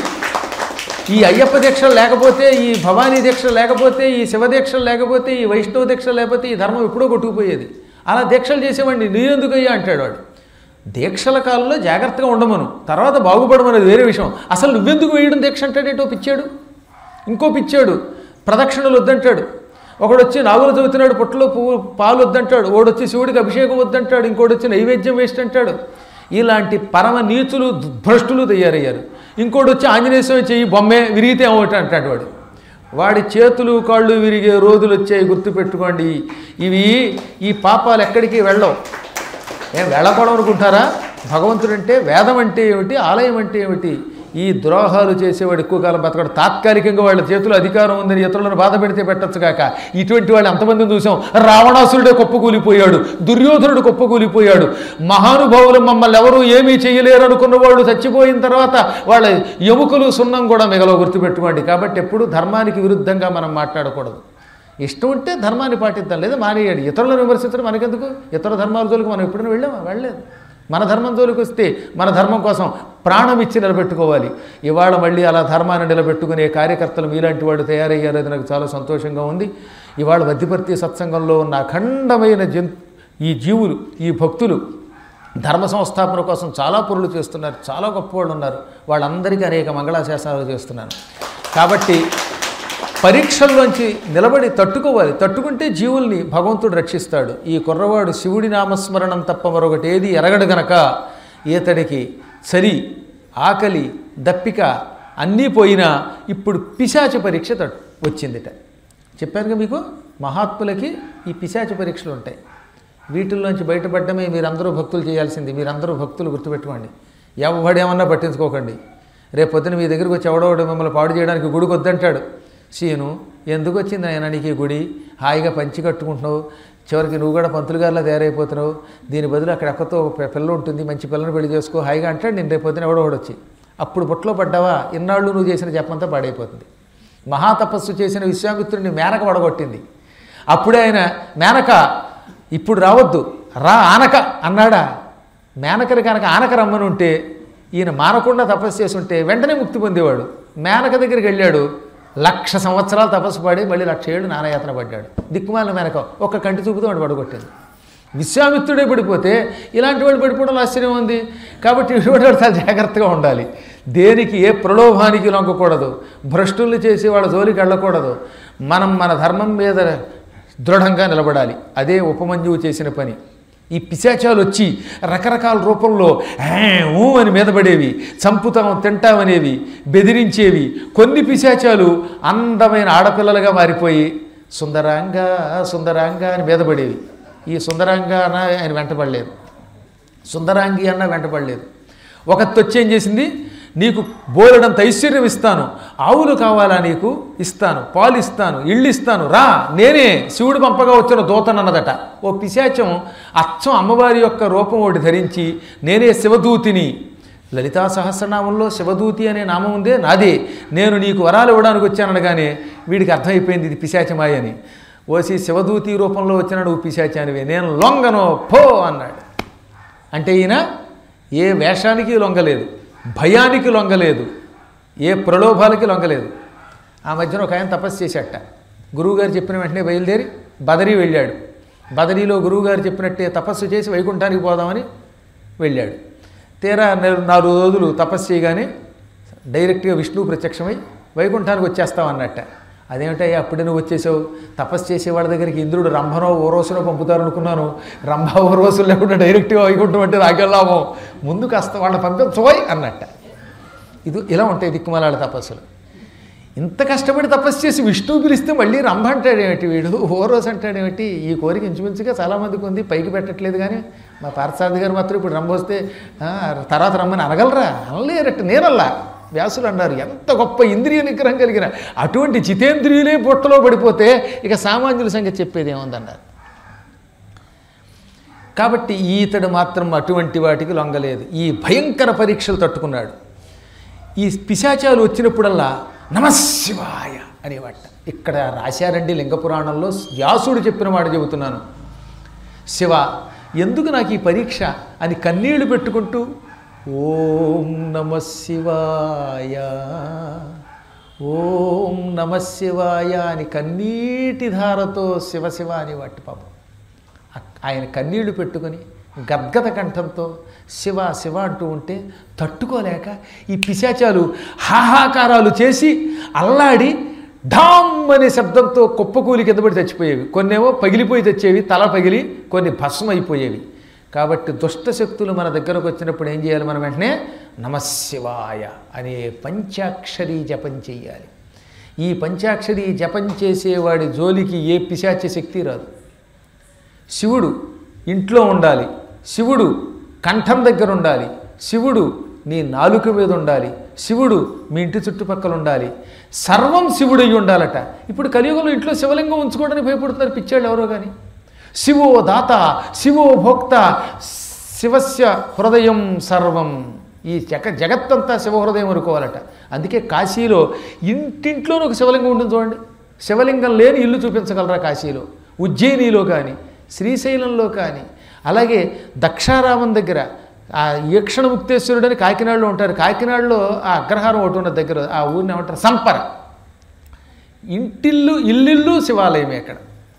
ఈ అయ్యప్ప దీక్షలు లేకపోతే ఈ భవానీ దీక్షలు లేకపోతే ఈ శివ దీక్షలు లేకపోతే ఈ వైష్ణవ దీక్షలు లేకపోతే ఈ ధర్మం ఎప్పుడో కొట్టుకుపోయేది అలా దీక్షలు చేసేవాడిని నీరెందుకయ్యా అంటాడు వాడు దీక్షల కాలంలో జాగ్రత్తగా ఉండమను తర్వాత బాగుపడమనేది వేరే విషయం అసలు నువ్వెందుకు వేయడం దీక్ష అంటాడేటో పిచ్చాడు ఇంకో పిచ్చాడు ప్రదక్షిణలు వద్దంటాడు ఒకడు వచ్చి నాగులు చదువుతున్నాడు పుట్టలో పువ్వు పాలు వద్దంటాడు ఒకడొచ్చి శివుడికి అభిషేకం వద్దంటాడు ఇంకోటి వచ్చి నైవేద్యం వేస్ట్ అంటాడు ఇలాంటి పరమ నీచులు భ్రష్టులు తయారయ్యారు ఇంకోటి వచ్చి ఆంజనేయ స్వామి చెయ్యి బొమ్మే విరిగితే ఏమవుతా అంటాడు వాడు వాడి చేతులు కాళ్ళు విరిగే రోజులు వచ్చాయి గుర్తుపెట్టుకోండి ఇవి ఈ పాపాలు ఎక్కడికి వెళ్ళవు ఏం వెళ్ళకూడదు అనుకుంటారా భగవంతుడంటే వేదం అంటే ఏమిటి ఆలయం అంటే ఏమిటి ఈ ద్రోహాలు చేసేవాడు ఎక్కువ కాలం బతకడు తాత్కాలికంగా వాళ్ళ చేతిలో అధికారం ఉందని ఇతరులను బాధ పెడితే పెట్టచ్చు కాక ఇటువంటి వాళ్ళు ఎంతమందిని చూసాం రావణాసురుడే కుప్పకూలిపోయాడు దుర్యోధనుడు కుప్పకూలిపోయాడు మహానుభావులు మమ్మల్ని ఎవరు ఏమీ చేయలేరు అనుకున్న వాళ్ళు చచ్చిపోయిన తర్వాత వాళ్ళ ఎముకలు సున్నం కూడా మిగలవు గుర్తుపెట్టుకోండి కాబట్టి ఎప్పుడు ధర్మానికి విరుద్ధంగా మనం మాట్లాడకూడదు ఇష్టం ఉంటే ధర్మాన్ని పాటిద్దాం లేదా మానేయాడు ఇతరులను విమర్శించడం మనకెందుకు ఇతర ధర్మాల జోలికి మనం ఎప్పుడైనా వెళ్ళామా వెళ్ళలేదు మన ధర్మం జోలికి వస్తే మన ధర్మం కోసం ప్రాణం ఇచ్చి నిలబెట్టుకోవాలి ఇవాళ మళ్ళీ అలా ధర్మాన్ని నిలబెట్టుకునే కార్యకర్తలు మీలాంటి వాళ్ళు తయారయ్యారు అది నాకు చాలా సంతోషంగా ఉంది ఇవాళ వద్దిపర్తి సత్సంగంలో ఉన్న అఖండమైన జన్ ఈ జీవులు ఈ భక్తులు ధర్మ సంస్థాపన కోసం చాలా పనులు చేస్తున్నారు చాలా గొప్ప వాళ్ళు ఉన్నారు వాళ్ళందరికీ అనేక మంగళాశాసనాలు చేస్తున్నారు కాబట్టి పరీక్షల్లోంచి నిలబడి తట్టుకోవాలి తట్టుకుంటే జీవుల్ని భగవంతుడు రక్షిస్తాడు ఈ కుర్రవాడు శివుడి నామస్మరణం తప్ప మరొకటి ఏది ఎరగడు గనక ఈతడికి చలి ఆకలి దప్పిక అన్నీ పోయినా ఇప్పుడు పిశాచ పరీక్ష తట్ వచ్చిందిట చెప్పానుగా మీకు మహాత్ములకి ఈ పిశాచ పరీక్షలు ఉంటాయి వీటిల్లోంచి బయటపడడమే మీరందరూ భక్తులు చేయాల్సింది మీరందరూ భక్తులు గుర్తుపెట్టుకోండి ఎవడేమన్నా పట్టించుకోకండి రేపు పొద్దున మీ దగ్గరికి వచ్చి ఎవడోడు మిమ్మల్ని పాడు చేయడానికి గుడికి వద్దంటాడు సీను ఎందుకు వచ్చింది ఆయన నీకు ఈ గుడి హాయిగా పంచి కట్టుకుంటున్నావు చివరికి నువ్వు కూడా పంతులు గారిలా తయారైపోతున్నావు దీని బదులు అక్కడ ఎక్కతో ఒక పిల్ల ఉంటుంది మంచి పిల్లని పెళ్లి చేసుకో హాయిగా అంటాడు నేను రేపు పొద్దున ఎవడో ఒకడు వచ్చి అప్పుడు బుట్టలో పడ్డావా ఇన్నాళ్ళు నువ్వు చేసిన జపంతా పాడైపోతుంది మహాతపస్సు చేసిన విశ్వామిత్రుడిని మేనక పడగొట్టింది అప్పుడే ఆయన మేనక ఇప్పుడు రావద్దు రా ఆనక అన్నాడా మేనకని కనుక ఆనక రమ్మని ఉంటే ఈయన మానకుండా తపస్సు చేసి ఉంటే వెంటనే ముక్తి పొందేవాడు మేనక దగ్గరికి వెళ్ళాడు లక్ష సంవత్సరాలు తపస్సు పడి మళ్ళీ లక్ష ఏళ్ళు నానయాత్ర పడ్డాడు దిక్కుమాలిన మేనక ఒక్క కంటి చూపుతో వాడు పడగొట్టింది విశ్వామిత్రుడే పడిపోతే ఇలాంటి వాడు పడిపోవడం ఆశ్చర్యం ఉంది కాబట్టి ఇటువంటి వాడు చాలా జాగ్రత్తగా ఉండాలి దేనికి ఏ ప్రలోభానికి లొంగకూడదు భ్రష్టుల్ని చేసి వాళ్ళ జోలికి వెళ్ళకూడదు మనం మన ధర్మం మీద దృఢంగా నిలబడాలి అదే ఉపమంజువు చేసిన పని ఈ పిశాచాలు వచ్చి రకరకాల రూపంలో "ఆ, ఊ అని మీదపడేవి చంపుతాం తింటామనేవి బెదిరించేవి కొన్ని పిశాచాలు అందమైన ఆడపిల్లలుగా మారిపోయి సుందరాంగా సుందరాంగా అని మీదపడేవి ఈ సుందరాంగా అన్న ఆయన వెంటపడలేదు సుందరాంగి అన్న వెంటపడలేదు ఒకటి వచ్చి ఏం చేసింది నీకు బోలెడంత ఐశ్వర్యం ఇస్తాను ఆవులు కావాలా నీకు ఇస్తాను పాలు ఇస్తాను ఇళ్ళు ఇస్తాను రా నేనే శివుడు పంపగా వచ్చిన దూతనన్నదట ఓ పిశాచం అచ్చం అమ్మవారి యొక్క రూపం ఒకటి ధరించి నేనే శివదూతిని లలితా సహస్రనామంలో శివదూతి అనే నామం ఉందే నాదే నేను నీకు వరాలు ఇవ్వడానికి వచ్చాననగానే వీడికి అర్థమైపోయింది ఇది పిశాచమాయ అని ఓసి శివదూతి రూపంలో వచ్చిన నువ్వు పిశాచానివే నేను లొంగను పో అన్నాడు అంటే ఈయన ఏ వేషానికి లొంగలేదు భయానికి లొంగలేదు ఏ ప్రలోభాలకి లొంగలేదు ఆ మధ్యన ఒక ఆయన తపస్సు చేశాట గురువుగారు చెప్పిన వెంటనే బయలుదేరి బదరీ వెళ్ళాడు బదరీలో గురువుగారు చెప్పినట్టే తపస్సు చేసి వైకుంఠానికి పోదామని వెళ్ళాడు తీరా నెల- నాలుగు రోజులు తపస్సు చేయగానే డైరెక్ట్గా విష్ణువు ప్రత్యక్షమై వైకుంఠానికి వచ్చేస్తామన్నట్ట అదేమిటయ్యా అప్పుడే నువ్వు వచ్చేసావు తపస్సు చేసేవాడి దగ్గరికి ఇంద్రుడు రంభనో ఓరోసునో పంపుతారు అనుకున్నాను రంభ ఓరోసులు లేకుండా డైరెక్ట్గా వైకుంఠం అంటే రాకెళ్ళాము ముందు కాస్త వాళ్ళని పంపించబోయ్ అన్నట్ట ఇది ఇలా ఉంటాయి దిక్కుమాలాల తపస్సులు ఇంత కష్టపడి తపస్సు చేసి విష్ణువు పిలిస్తే మళ్ళీ రంభ అంటాడేమిటి వీడు ఓరోస్ అంటాడేమిటి ఈ కోరిక ఇంచుమించుగా చాలామందికి ఉంది పైకి పెట్టట్లేదు కానీ మా పార్థసారథి గారు మాత్రం ఇప్పుడు రంభ వస్తే "ఆ, తర్వాత రమ్మని అనగలరా అనలేరట్టు నేనల్లా వ్యాసులు అన్నారు ఎంత గొప్ప ఇంద్రియ నిగ్రహం కలిగిన అటువంటి జితేంద్రియులే బుట్టలో పడిపోతే ఇక సామాన్యుల సంగతి చెప్పేది ఏముందన్నారు కాబట్టి ఈతడు మాత్రం అటువంటి వాటికి లొంగలేదు ఈ భయంకర పరీక్షలు తట్టుకున్నాడు ఈ పిశాచాలు వచ్చినప్పుడల్లా నమశివాయ అనేవాట ఇక్కడ రాశారండి లింగ పురాణంలో వ్యాసుడు చెప్పిన మాట చెబుతున్నాను శివ ఎందుకు నాకు ఈ పరీక్ష అని కన్నీళ్లు పెట్టుకుంటూ ఓం నమ శివాయ ఓం నమ శివాయ అని కన్నీటి ధారతో శివ శివ అని వాటి పాపం ఆయన కన్నీళ్లు పెట్టుకొని గద్గద కంఠంతో శివ శివ అంటూ ఉంటే తట్టుకోలేక ఈ పిశాచాలు హాహాకారాలు చేసి అల్లాడి ఢామ్ అనే శబ్దంతో కుప్పకూలి కింద పడి చచ్చిపోయేవి కొన్నేమో పగిలిపోయి తెచ్చేవి తల పగిలి కొన్ని భస్మం అయిపోయేవి కాబట్టి దుష్ట శక్తులు మన దగ్గరకు వచ్చినప్పుడు ఏం చేయాలి మనం వెంటనే నమశివాయ అనే పంచాక్షరీ జపం చెయ్యాలి ఈ పంచాక్షరీ జపం చేసేవాడి జోలికి ఏ పిశాచ శక్తి రాదు శివుడు ఇంట్లో ఉండాలి శివుడు కంఠం దగ్గర ఉండాలి శివుడు నీ నాలుక మీద ఉండాలి శివుడు మీ ఇంటి చుట్టుపక్కల ఉండాలి సర్వం శివుడు అయి ఉండాలట ఇప్పుడు కలియుగంలో ఇంట్లో శివలింగం ఉంచుకోవడానికి భయపడుతున్నారు పిచ్చాళ్ళు ఎవరో కానీ శివో దాత శివో భోక్త శివస్య హృదయం సర్వం ఈ జగ జగత్తంతా శివహృదయం అనుకోవాలట అందుకే కాశీలో ఇంటింట్లోనూ ఒక శివలింగం ఉంటుంది చూడండి శివలింగం లేని ఇల్లు చూపించగలరా కాశీలో ఉజ్జయినిలో కానీ శ్రీశైలంలో కానీ అలాగే దక్షారామం దగ్గర ఆ ఈక్షణ ముక్తేశ్వరుడు అని కాకినాడలో ఉంటారు కాకినాడలో ఆ అగ్రహారం ఒకటి ఉన్న దగ్గర ఆ ఊరిని ఏమంటారు సంపర ఇంటిల్లు ఇల్లిల్లు శివాలయమే అక్కడ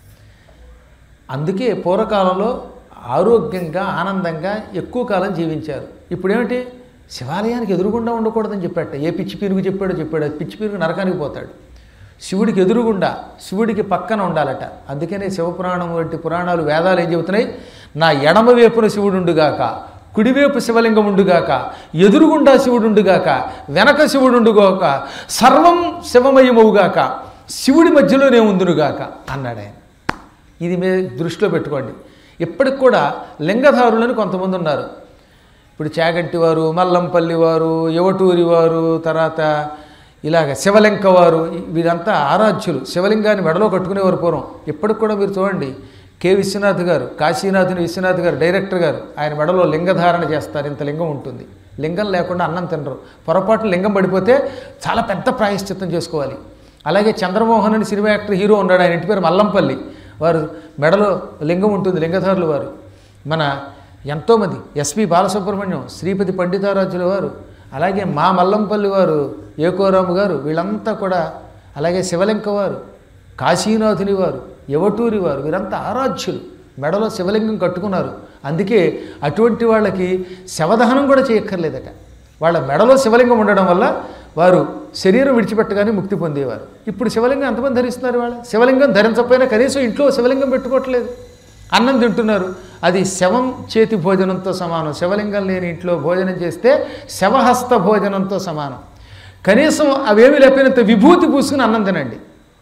అందుకే పూర్వకాలంలో ఆరోగ్యంగా ఆనందంగా ఎక్కువ కాలం జీవించారు ఇప్పుడేమిటి శివాలయానికి ఎదురుగుండా ఉండకూడదని చెప్పాట ఏ పిచ్చి పీరుగు చెప్పాడో చెప్పాడు అది పిచ్చి పీరుగు నరకానికి పోతాడు శివుడికి ఎదురుగుండా శివుడికి పక్కన ఉండాలట అందుకనే శివపురాణం వంటి పురాణాలు వేదాలు ఏం చెబుతున్నాయి నా ఎడమ వైపున శివుడుండుగాక కుడివైపు శివలింగం ఉండుగాక ఎదురుగుండా శివుడుండుగాక వెనక శివుడుండుగాక సర్వం శివమయమవుగాక శివుడి మధ్యలోనే ఉందునుగాక అన్నాడు ఆయన ఇది మీ దృష్టిలో పెట్టుకోండి ఇప్పటికి కూడా లింగధారులని కొంతమంది ఉన్నారు ఇప్పుడు చాగంటి వారు మల్లంపల్లి వారు యువటూరి వారు తర్వాత ఇలాగ శివలింక వారు వీరంతా ఆరాధ్యులు శివలింగాన్ని మెడలో కట్టుకునేవారు పూర్వం ఇప్పటికి కూడా మీరు చూడండి కె విశ్వనాథ్ గారు కాశీనాథుని విశ్వనాథ్ గారు డైరెక్టర్ గారు ఆయన మెడలో లింగధారణ చేస్తారు ఇంత లింగం ఉంటుంది లింగం లేకుండా అన్నం తినరు పొరపాటు లింగం పడిపోతే చాలా పెద్ద ప్రాయశ్చిత్తం చేసుకోవాలి అలాగే చంద్రమోహన్ అని సినిమా యాక్టర్ హీరో ఉన్నాడు ఆయన ఇంటి పేరు మల్లంపల్లి వారు మెడలో లింగం ఉంటుంది లింగధారులు వారు మన ఎంతోమంది ఎస్పి బాలసుబ్రహ్మణ్యం శ్రీపతి పండితారాజుల వారు అలాగే మా మల్లంపల్లి వారు ఏకోరాము గారు వీళ్ళంతా కూడా అలాగే శివలింక వారు కాశీనాథుని వారు యవటూరి వారు వీరంతా ఆరాధ్యులు మెడలో శివలింగం కట్టుకున్నారు అందుకే అటువంటి వాళ్ళకి శవదహనం కూడా చేయక్కర్లేదట వాళ్ళ మెడలో శివలింగం ఉండడం వల్ల వారు శరీరం విడిచిపెట్టగానే ముక్తి పొందేవారు ఇప్పుడు శివలింగం ఎంతమంది ధరిస్తున్నారు వాళ్ళు శివలింగం ధరించకపోయినా కనీసం ఇంట్లో శివలింగం పెట్టుకోవట్లేదు అన్నం తింటున్నారు అది శవం చేతి భోజనంతో సమానం శివలింగం లేని ఇంట్లో భోజనం చేస్తే శవహస్త భోజనంతో సమానం కనీసం అవేమి లేకపోయినంత విభూతి పూసుకుని అన్నం తినండి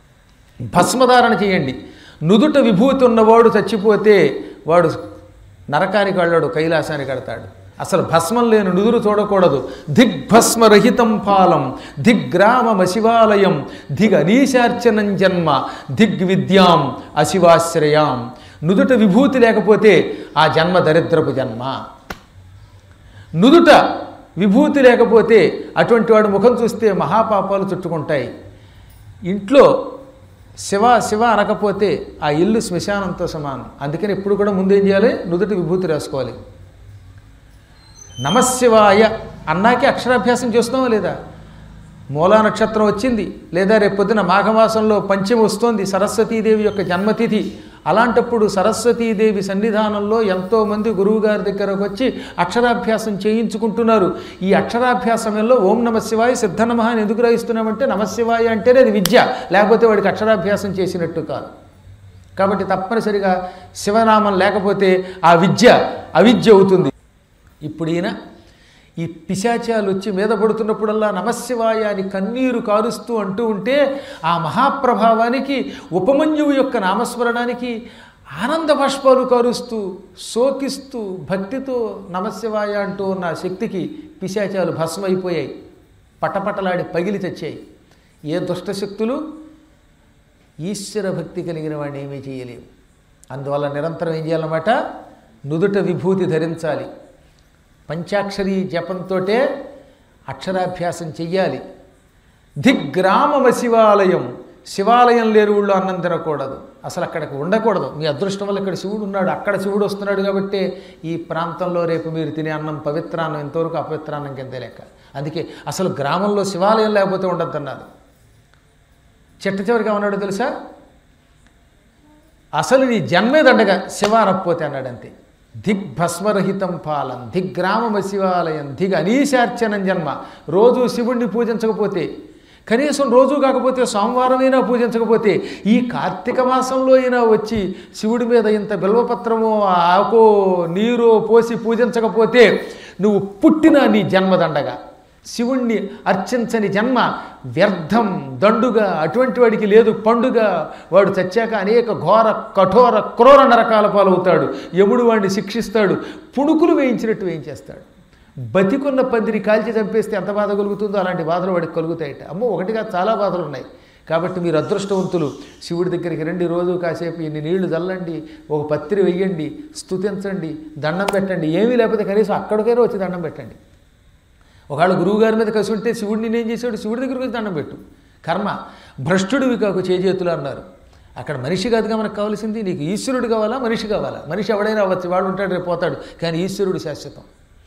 భస్మధారణ చేయండి నుదుట విభూతి ఉన్నవాడు చచ్చిపోతే వాడు నరకానికి వెళ్ళాడు కైలాసానికి కడతాడు అసలు భస్మం లేని నుదురు చూడకూడదు దిగ్భస్మరహితం పాలం దిగ్గ్రామమశివాలయం దిగ్ అనీశార్చనం జన్మ దిగ్విద్యాం అశివాశ్రయాం నుదుట విభూతి లేకపోతే ఆ జన్మ దరిద్రపు జన్మ నుదుట విభూతి లేకపోతే అటువంటి వాడు ముఖం చూస్తే మహాపాపాలు చుట్టుకుంటాయి ఇంట్లో శివ శివ అనకపోతే ఆ ఇల్లు శ్మశానంతో సమానం అందుకని ఎప్పుడు కూడా ముందేం చేయాలి నుదుటి విభూతి రాసుకోవాలి నమశివాయ అన్నాకే అక్షరాభ్యాసం చేస్తున్నావా లేదా మూలా నక్షత్రం వచ్చింది లేదా రేపొద్దున మాఘమాసంలో పంచమి వస్తోంది సరస్వతీదేవి యొక్క జన్మతిథి అలాంటప్పుడు సరస్వతీదేవి సన్నిధానంలో ఎంతోమంది గురువుగారి దగ్గరకు వచ్చి అక్షరాభ్యాసం చేయించుకుంటున్నారు ఈ అక్షరాభ్యాసంలో ఓం నమ శివాయ సిద్ధ నమః అని ఎందుకు రాయిస్తున్నామంటే నమశివాయ అంటేనే అది విద్య లేకపోతే వాడికి అక్షరాభ్యాసం చేసినట్టు కాదు కాబట్టి తప్పనిసరిగా శివనామం లేకపోతే ఆ విద్య అవిద్య అవుతుంది ఇప్పుడు ఈయన ఈ పిశాచాలు వచ్చి మీద పడుతున్నప్పుడల్లా నమశివాయ అని కన్నీరు కారుస్తూ అంటూ ఉంటే ఆ మహాప్రభావానికి ఉపమన్యువు యొక్క నామస్మరణానికి ఆనంద బాష్పాలు కారుస్తూ శోకిస్తూ భక్తితో నమశివాయ అంటూ ఉన్న ఆ శక్తికి పిశాచాలు భస్మైపోయాయి పటపటలాడి పగిలి తెచ్చాయి ఏ దుష్టశక్తులు ఈశ్వర భక్తి కలిగిన వాడిని ఏమీ చేయలేవు అందువల్ల నిరంతరం ఏం చేయాలన్నమాట నుదుట విభూతి ధరించాలి పంచాక్షరి జపంతోటే అక్షరాభ్యాసం చెయ్యాలి దిగ్గ్రామమ శివాలయం శివాలయం లేరు ఊళ్ళో అన్నం తినకూడదు అసలు అక్కడికి ఉండకూడదు మీ అదృష్టం వల్ల ఇక్కడ శివుడు ఉన్నాడు అక్కడ శివుడు వస్తున్నాడు కాబట్టి ఈ ప్రాంతంలో రేపు మీరు తినే అన్నం పవిత్రాన్నం ఎంతవరకు అపవిత్రాన్నం కింద లెక్క అందుకే అసలు గ్రామంలో శివాలయం లేకపోతే ఉండొద్దన్నారు చిట్ట చివరికి ఏమన్నాడు తెలుసా అసలు నీ జన్మే దండగా శివ అనకపోతే అన్నాడు అంతే దిగ్భస్మరహితం పాలం దిగ్గ్రామమ శివాలయం దిగ్ అనీశార్చనం జన్మ రోజు శివుణ్ణి పూజించకపోతే కనీసం రోజు కాకపోతే సోమవారమైనా పూజించకపోతే ఈ కార్తీక మాసంలో అయినా వచ్చి శివుడి మీద ఇంత బిల్వపత్రమో ఆకో నీరో పోసి పూజించకపోతే నువ్వు పుట్టిన నీ జన్మదండగా శివుణ్ణి అర్చించని జన్మ వ్యర్థం దండుగా అటువంటి వాడికి లేదు పండుగ వాడు చచ్చాక అనేక ఘోర కఠోర క్రూర నరకాల పాలవుతాడు యముడు వాడిని శిక్షిస్తాడు పుణుకులు వేయించినట్టు వేయించేస్తాడు బతికున్న పందిని కాల్చి చంపేస్తే ఎంత బాధ కలుగుతుందో అలాంటి బాధలు వాడికి కలుగుతాయట అమ్మో ఒకటిగా చాలా బాధలు ఉన్నాయి కాబట్టి మీరు అదృష్టవంతులు శివుడి దగ్గరికి రండి రోజు కాసేపు ఇన్ని నీళ్లు చల్లండి ఒక పత్రి వెయ్యండి స్తుతించండి దండం పెట్టండి ఏమీ లేకపోతే కనీసం అక్కడికైనా వచ్చి దండం పెట్టండి ఒకవేళ గురువుగారి మీద కసి ఉంటే శివుడిని నేనేం చేశాడు శివుడి దగ్గరికి వచ్చి దండం పెట్టు కర్మ భ్రష్టుడివి కాకు చేజేతులు అన్నారు అక్కడ మనిషి కాదుగా మనకు కావాల్సింది నీకు ఈశ్వరుడు కావాలా మనిషి కావాలా మనిషి ఎవడైనా అవ్వచ్చు వాడు ఉంటాడు రేపు పోతాడు కానీ ఈశ్వరుడు శాశ్వతం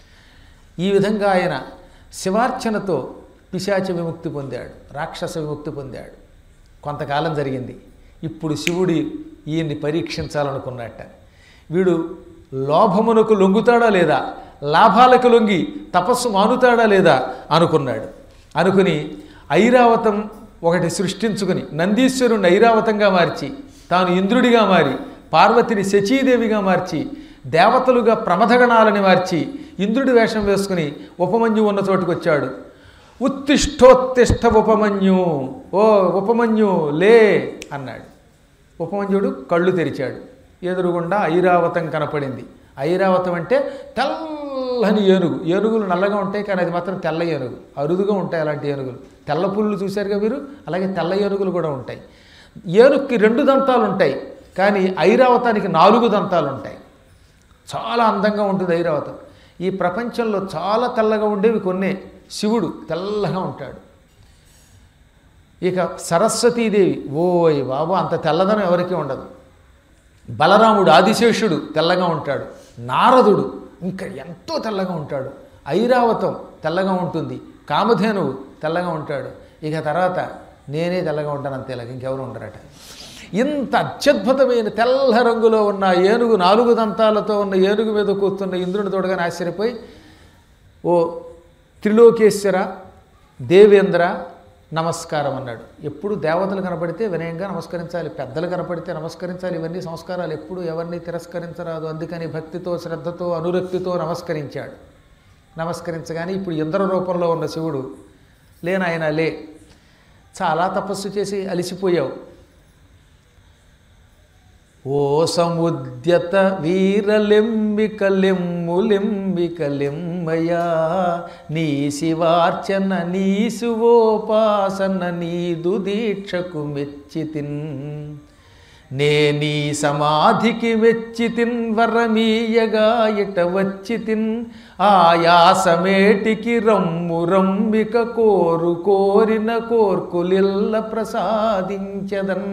ఈ విధంగా ఆయన శివార్చనతో పిశాచ విముక్తి పొందాడు రాక్షస విముక్తి పొందాడు కొంతకాలం జరిగింది ఇప్పుడు శివుడి ఈయన్ని పరీక్షించాలనుకున్నట్ట వీడు లోభమునకు లొంగుతాడా లేదా లాభాలకు లొంగి తపస్సు మానుతాడా లేదా అనుకున్నాడు అనుకుని ఐరావతం ఒకటి సృష్టించుకుని నందీశ్వరుణ్ణి ఐరావతంగా మార్చి తాను ఇంద్రుడిగా మారి పార్వతిని శచీదేవిగా మార్చి దేవతలుగా ప్రమథగణాలని మార్చి ఇంద్రుడి వేషం వేసుకుని ఉపమన్యు ఉన్న చోటుకు వచ్చాడు ఉత్తిష్టోత్తిష్ట ఉపమన్యు ఓ ఉపమన్యు లే అన్నాడు ఉపమన్యుడు కళ్ళు తెరిచాడు ఎదురుగుండా ఐరావతం కనపడింది ఐరావతం అంటే తెల్లని ఏనుగు ఏనుగులు నల్లగా ఉంటాయి కానీ అది మాత్రం తెల్ల ఏనుగు అరుదుగా ఉంటాయి అలాంటి ఏనుగులు తెల్ల పుల్లు చూశారుగా మీరు అలాగే తెల్ల ఏనుగులు కూడా ఉంటాయి ఏనుగుకి రెండు దంతాలు ఉంటాయి కానీ ఐరావతానికి నాలుగు దంతాలు ఉంటాయి చాలా అందంగా ఉంటుంది ఐరావతం ఈ ప్రపంచంలో చాలా తెల్లగా ఉండేవి కొన్నే శివుడు తెల్లగా ఉంటాడు ఇక సరస్వతీదేవి ఓయ్ బాబు అంత తెల్లదనం ఎవరికీ ఉండదు బలరాముడు ఆదిశేషుడు తెల్లగా ఉంటాడు నారదుడు ఇంకా ఎంతో తెల్లగా ఉంటాడు ఐరావతం తెల్లగా ఉంటుంది కామధేనువు తెల్లగా ఉంటాడు ఇక తర్వాత నేనే తెల్లగా ఉంటాను అంతే ఇలాగ ఇంకెవరు ఉండరట ఇంత అత్యద్భుతమైన తెల్ల రంగులో ఉన్న ఏనుగు నాలుగు దంతాలతో ఉన్న ఏనుగు మీద కూర్చున్న ఇంద్రుని తోడగానే ఆశ్చర్యపోయి ఓ త్రిలోకేశ్వర దేవేంద్ర నమస్కారం అన్నాడు ఎప్పుడు దేవతలు కనపడితే వినయంగా నమస్కరించాలి పెద్దలు కనపడితే నమస్కరించాలి ఇవన్నీ సంస్కారాలు ఎప్పుడు ఎవరిని తిరస్కరించరాదు అందుకని భక్తితో శ్రద్ధతో అనురక్తితో నమస్కరించాడు నమస్కరించగానే ఇప్పుడు ఇంద్ర రూపంలో ఉన్న శివుడు లేనాయన లే చాలా తపస్సు చేసి అలిసిపోయావు ఓ సముద్యత వీరలెంబిక లెమ్ములెంబిక లెమ్మయా నీ శివార్చన నీ శివోపాసన నీదు దీక్షకు మెచ్చితిన్ నే నీ సమాధికి మెచ్చితిన్ వరమీయగా ఇట వచ్చితిన్ ఆయాసమేటికి రమ్ము రమ్మిక కోరు కోరిన కోర్కులిల్ల ప్రసాదించదన్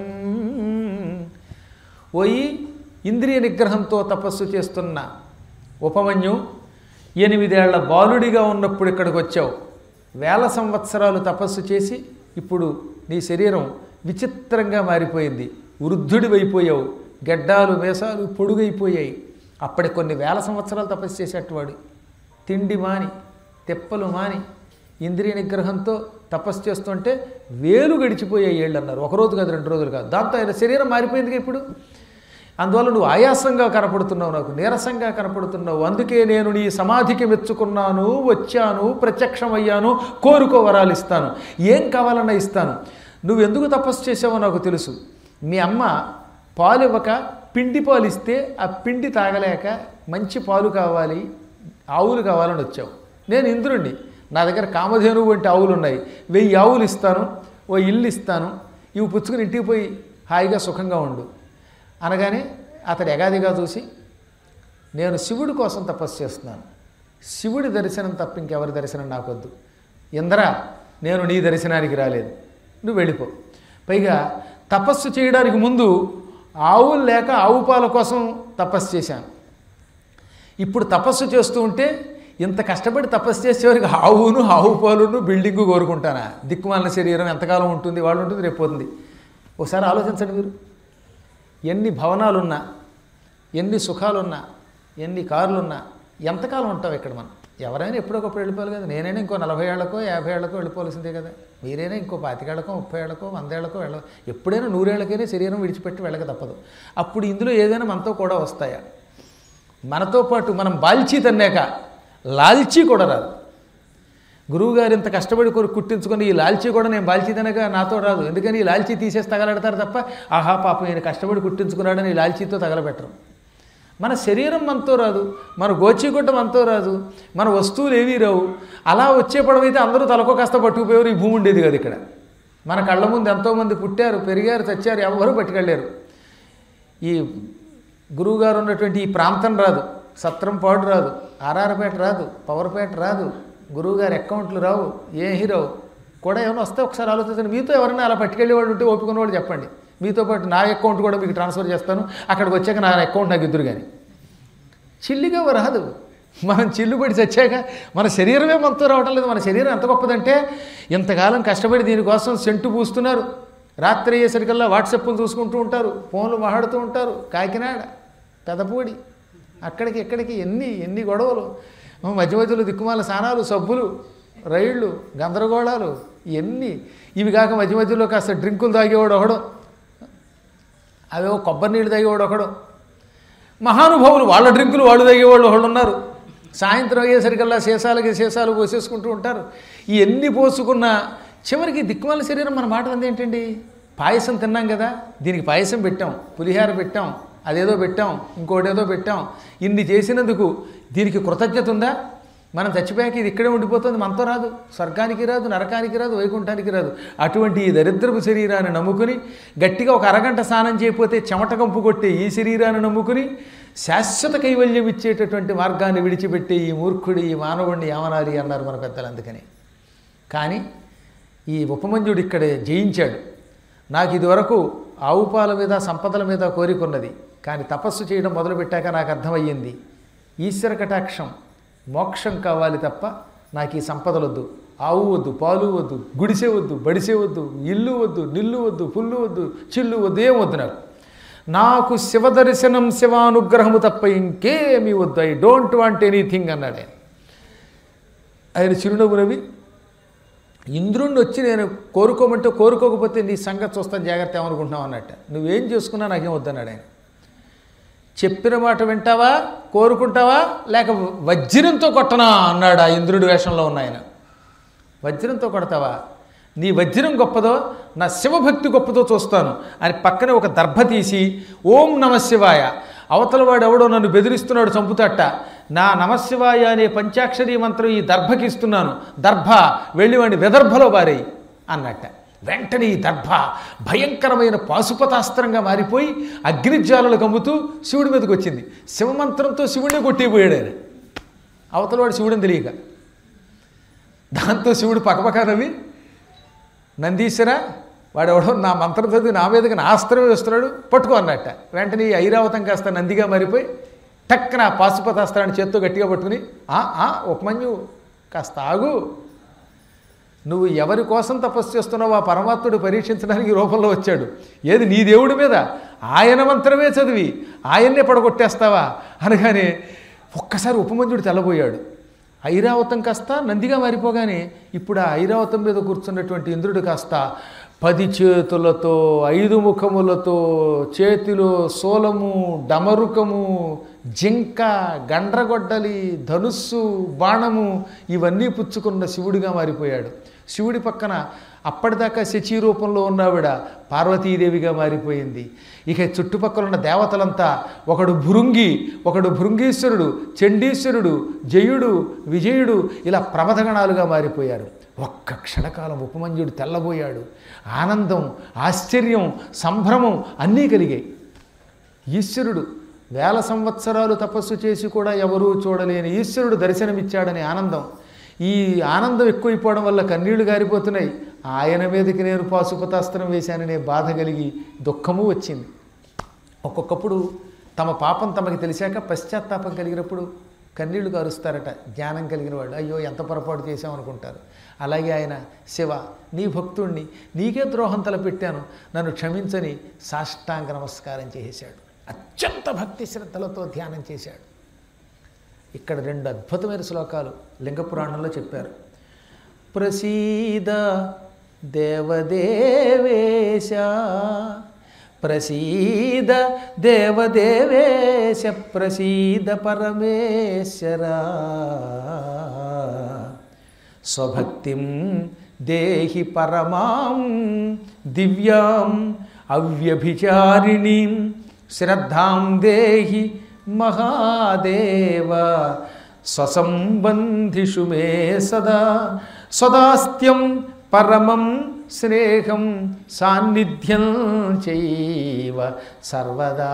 పోయి ఇంద్రియ నిగ్రహంతో తపస్సు చేస్తున్న ఉపమన్యు ఎనిమిదేళ్ల బాలుడిగా ఉన్నప్పుడు ఇక్కడికి వచ్చావు వేల సంవత్సరాలు తపస్సు చేసి ఇప్పుడు నీ శరీరం విచిత్రంగా మారిపోయింది వృద్ధుడివైపోయావు గెడ్డాలు వేసాలు పొడుగైపోయాయి అప్పటి కొన్ని వేల సంవత్సరాలు తపస్సు చేసేటవాడు తిండి మాని తెప్పలు మాని ఇంద్రియ నిగ్రహంతో తపస్సు చేస్తుంటే వేలు గడిచిపోయాయి ఏళ్ళు అన్నారు ఒక రోజు కాదు రెండు రోజులు కాదు దాంతో ఆయన శరీరం మారిపోయింది ఇప్పుడు అందువల్ల నువ్వు ఆయాసంగా కనపడుతున్నావు నాకు నీరసంగా కనపడుతున్నావు అందుకే నేను నీ సమాధికి మెచ్చుకున్నాను వచ్చాను ప్రత్యక్షమయ్యాను కోరుకో వరాలు ఇస్తాను ఏం కావాలన్నా ఇస్తాను నువ్వు ఎందుకు తపస్సు చేసావో నాకు తెలుసు మీ అమ్మ పాలు ఇవ్వక పిండి పాలు ఇస్తే ఆ పిండి తాగలేక మంచి పాలు కావాలి ఆవులు కావాలని వచ్చావు నేను ఇంద్రుణ్ణి నా దగ్గర కామధేను వంటి ఆవులు ఉన్నాయి వెయ్యి ఆవులు ఇస్తాను ఓ ఇల్లు ఇస్తాను ఇవి పుచ్చుకుని ఇంటికి పోయి హాయిగా సుఖంగా ఉండు అనగానే అతడు ఎగాదిగా చూసి నేను శివుడి కోసం తపస్సు చేస్తున్నాను శివుడి దర్శనం తప్ప ఇంకెవరి దర్శనం నాకొద్దు ఇంద్ర నేను నీ దర్శనానికి రాలేదు నువ్వు వెళ్ళిపో పైగా తపస్సు చేయడానికి ముందు ఆవులు లేక ఆవు పాల కోసం తపస్సు చేశాను ఇప్పుడు తపస్సు చేస్తూ ఉంటే ఇంత కష్టపడి తపస్సు చేసేవారికి ఆవును ఆవు పాలును బిల్డింగు కోరుకుంటానా దిక్కుమాలిన శరీరం ఎంతకాలం ఉంటుంది వాళ్ళు ఉంటుంది రేపు పోతుంది ఒకసారి ఆలోచించండి మీరు ఎన్ని భవనాలున్నా ఎన్ని సుఖాలున్నా ఎన్ని కార్లున్నా ఎంతకాలం ఉంటాం ఇక్కడ మనం ఎవరైనా ఎప్పుడొకప్పుడు వెళ్ళిపోవాలి కదా నేనైనా ఇంకో నలభై ఏళ్ళకో యాభై ఏళ్ళకో వెళ్ళిపోవాల్సిందే కదా మీరైనా ఇంకో పాతికేళ్ళకో ముప్పై ఏళ్ళకో వంద ఏళ్ళకో వెళ్ళ ఎప్పుడైనా నూరేళ్ళకైనా శరీరం విడిచిపెట్టి వెళ్ళక తప్పదు అప్పుడు ఇందులో ఏదైనా మనతో కూడా వస్తాయా మనతో పాటు మనం బాల్చీ తన్నాక లాల్చీ కూడా రాదు గురువుగారు ఇంత కష్టపడి కొరకు కుట్టించుకొని ఈ లాల్చీ కూడా నేను బాల్చీ తినగా నాతో రాదు ఎందుకని ఈ లాల్చీ తీసేసి తగలెడతారు తప్ప ఆహా పాపం ఈయన కష్టపడి కుట్టించుకున్నాడని ఈ లాల్చీతో తగలబెట్టరు మన శరీరం మనతో రాదు మన గోచిగుడ్డ మనతో రాదు మన వస్తువులు ఏవీ రావు అలా వచ్చే పడవైతే అందరూ తలకో కాస్త పట్టుకుపోయారు ఈ భూమి ఉండేది కదా ఇక్కడ మన కళ్ళ ముందు ఎంతోమంది పుట్టారు పెరిగారు చచ్చారు ఎవరు పట్టుకెళ్ళారు ఈ గురువుగారు ఉన్నటువంటి ఈ ప్రాంతం రాదు సత్రంపాడు రాదు ఆర్ఆర్పేట రాదు పవర్పేట రాదు గురువుగారి అకౌంట్లు రావు ఏమీ రావు కూడా ఏమైనా వస్తే ఒకసారి ఆలోచించండి మీతో ఎవరైనా అలా పట్టుకెళ్ళే వాళ్ళు ఉంటే ఓపిక వాళ్ళు చెప్పండి మీతో పాటు నా అకౌంట్ కూడా మీకు ట్రాన్స్ఫర్ చేస్తాను అక్కడికి వచ్చాక నా అకౌంట్ నాకు ఇద్దరు కానీ చిల్లిగా రాదు మనం చిల్లుపడి చచ్చాక మన శరీరమే మనతో రావటం లేదు మన శరీరం ఎంత గొప్పదంటే ఇంతకాలం కష్టపడి దీనికోసం సెంటు పూస్తున్నారు రాత్రి అయ్యేసరికల్లా వాట్సాప్లు చూసుకుంటూ ఉంటారు ఫోన్లు మాట్లాడుతూ ఉంటారు కాకినాడ పెదపూడి అక్కడికి ఇక్కడికి ఎన్ని ఎన్ని గొడవలు మధ్య మధ్యలో దిక్కుమాల స్నానాలు సబ్బులు రైళ్ళు గందరగోళాలు ఎన్ని ఇవి కాక మధ్య మధ్యలో కాస్త డ్రింకులు తాగేవాడు ఒకడు అవేవో కొబ్బరి నీళ్ళు తాగేవాడు ఒకడు మహానుభావులు వాళ్ళ డ్రింకులు వాళ్ళు తాగేవాళ్ళు ఒకళ్ళు ఉన్నారు సాయంత్రం అయ్యేసరికల్లా సీసాలకి సీసాలు పోసేసుకుంటూ ఉంటారు ఈ ఎన్ని పోసుకున్న చివరికి దిక్కుమాల శరీరం మన మాట అంది ఏంటండి పాయసం తిన్నాం కదా దీనికి పాయసం పెట్టాం పులిహార పెట్టాం అదేదో పెట్టాం ఇంకోటేదో పెట్టాం ఇన్ని చేసినందుకు దీనికి కృతజ్ఞత ఉందా మనం చచ్చిపోయాక ఇది ఇక్కడే ఉండిపోతుంది మనతో రాదు స్వర్గానికి రాదు నరకానికి రాదు వైకుంఠానికి రాదు అటువంటి ఈ దరిద్రపు శరీరాన్ని నమ్ముకుని గట్టిగా ఒక అరగంట స్నానం చేయకపోతే చెమట కంపు కొట్టే ఈ శరీరాన్ని నమ్ముకుని శాశ్వత కైవల్యం ఇచ్చేటటువంటి మార్గాన్ని విడిచిపెట్టే ఈ మూర్ఖుడి ఈ మానవుడిని యామనాలి అన్నారు మన పెద్దలు అందుకని కానీ ఈ ఉపమంజుడు ఇక్కడ జయించాడు నాకు ఇదివరకు ఆవు పాల మీద సంపదల మీద కోరికున్నది కానీ తపస్సు చేయడం మొదలుపెట్టాక నాకు అర్థమయ్యింది ఈశ్వర కటాక్షం మోక్షం కావాలి తప్ప నాకు ఈ సంపదలు వద్దు ఆవు వద్దు పాలు వద్దు గుడిసె వద్దు బడిసె వద్దు ఇల్లు వద్దు నిల్లు వద్దు పుల్లు వద్దు చిల్లు వద్దు ఏం వద్దు నాకు నాకు శివదర్శనం శివానుగ్రహము తప్ప ఇంకేమీ వద్దు ఐ డోంట్ వాంట్ ఎనీథింగ్ అన్నాడు ఆయన ఆయన చిరునవ్వు నవ్వి ఇంద్రుణ్ణి వచ్చి నేను కోరుకోమంటే కోరుకోకపోతే నీ సంగతి చూస్తాను జాగ్రత్త ఏమనుకుంటున్నావు అన్నట్ట నువ్వేం చేసుకున్నా నాకేం వద్దన్నాడు ఆయన చెప్పిన మాట వింటావా కోరుకుంటావా లేక వజ్రంతో కొట్టనా అన్నాడు ఆ ఇంద్రుడి వేషంలో ఉన్న ఆయన వజ్రంతో కొడతావా నీ వజ్రం గొప్పదో నా శివభక్తి గొప్పదో చూస్తాను అని పక్కనే ఒక దర్భ తీసి ఓం నమ శివాయ అవతల వాడు ఎవడో నన్ను బెదిరిస్తున్నాడు చంపుతట్ట నా నమశివాయ అనే పంచాక్షరీ మంత్రం ఈ దర్భకి ఇస్తున్నాను దర్భ వెళ్ళి వాడిని విదర్భలో బారేయి అన్నట్ట వెంటనే ఈ దర్భ భయంకరమైన పాశుపతాస్త్రంగా మారిపోయి అగ్నిజ్వాలలు కమ్ముతూ శివుడి మీదకి వచ్చింది శివమంత్రంతో శివుడిని కొట్టిపోయాడు ఆయన అవతలవాడు శివుడిని తెలియక దాంతో శివుడు పక్కపక్క నవ్వి నందీశ్వర వాడెవడో నా మంత్రం చదివి నా మీదకి నా అస్త్రం వేస్తున్నాడు పట్టుకో అన్నట్ట వెంటనే ఈ ఐరావతం కాస్త నందిగా మారిపోయి టక్కన ఆ పాశుపతాస్త్రాన్ని చేత్తో గట్టిగా పట్టుకుని ఆ ఆ ఉపమన్యు కాస్త ఆగు నువ్వు ఎవరి కోసం తపస్సు చేస్తున్నావు ఆ పరమాత్ముడు పరీక్షించడానికి ఈ రూపంలో వచ్చాడు ఏది నీ దేవుడి మీద ఆయన మంత్రమే చదివి ఆయన్నే పడగొట్టేస్తావా అనగానే ఒక్కసారి ఉపమంజుడు తెల్లబోయాడు ఐరావతం కాస్త నందిగా మారిపోగానే ఇప్పుడు ఆ ఐరావతం మీద కూర్చున్నటువంటి ఇంద్రుడు కాస్త పది చేతులతో ఐదు ముఖములతో చేతిలో సోలము డమరుకము జింక గండ్రగొడ్డలి ధనుస్సు బాణము ఇవన్నీ పుచ్చుకున్న శివుడిగా మారిపోయాడు శివుడి పక్కన అప్పటిదాకా శచీ రూపంలో ఉన్నావిడ పార్వతీదేవిగా మారిపోయింది ఇక చుట్టుపక్కల ఉన్న దేవతలంతా ఒకడు భృంగి ఒకడు భృంగీశ్వరుడు చండీశ్వరుడు జయుడు విజయుడు ఇలా ప్రమథగణాలుగా మారిపోయారు ఒక్క క్షణకాలం ఉపమంజుడు తెల్లబోయాడు ఆనందం ఆశ్చర్యం సంభ్రమం అన్నీ కలిగాయి ఈశ్వరుడు వేల సంవత్సరాలు తపస్సు చేసి కూడా ఎవరూ చూడలేని ఈశ్వరుడు దర్శనమిచ్చాడని ఆనందం ఈ ఆనందం ఎక్కువైపోవడం వల్ల కన్నీళ్లు గారిపోతున్నాయి ఆయన మీదకి నేను పాశుపతాస్త్రం వేశాననే బాధ కలిగి దుఃఖము వచ్చింది ఒక్కొక్కప్పుడు తమ పాపం తమకి తెలిసాక పశ్చాత్తాపం కలిగినప్పుడు కన్నీళ్లు కారుస్తారట జ్ఞానం కలిగిన వాళ్ళు అయ్యో ఎంత పొరపాటు చేశామనుకుంటారు అలాగే ఆయన శివ నీ భక్తుణ్ణి నీకే ద్రోహం తలపెట్టాను నన్ను క్షమించని సాష్టాంగ నమస్కారం చేశాడు అత్యంత భక్తి శ్రద్ధలతో ధ్యానం చేశాడు ఇక్కడ రెండు అద్భుతమైన శ్లోకాలు లింగ పురాణంలో చెప్పారు ప్రసీద దేవదేవేశ ప్రసీద దేవదేవేశ ప్రసీద పరమేశ్వర స్వభక్తిం దేహి పరమాం దివ్యాం అవ్యభిచారిణీం శ్రద్ధాం దేహి మహాదేవ స్వసంబంధిషు మే సదా సదాస్త్యం పరమం స్నేహం సాన్నిధ్యం చైవ సర్వదా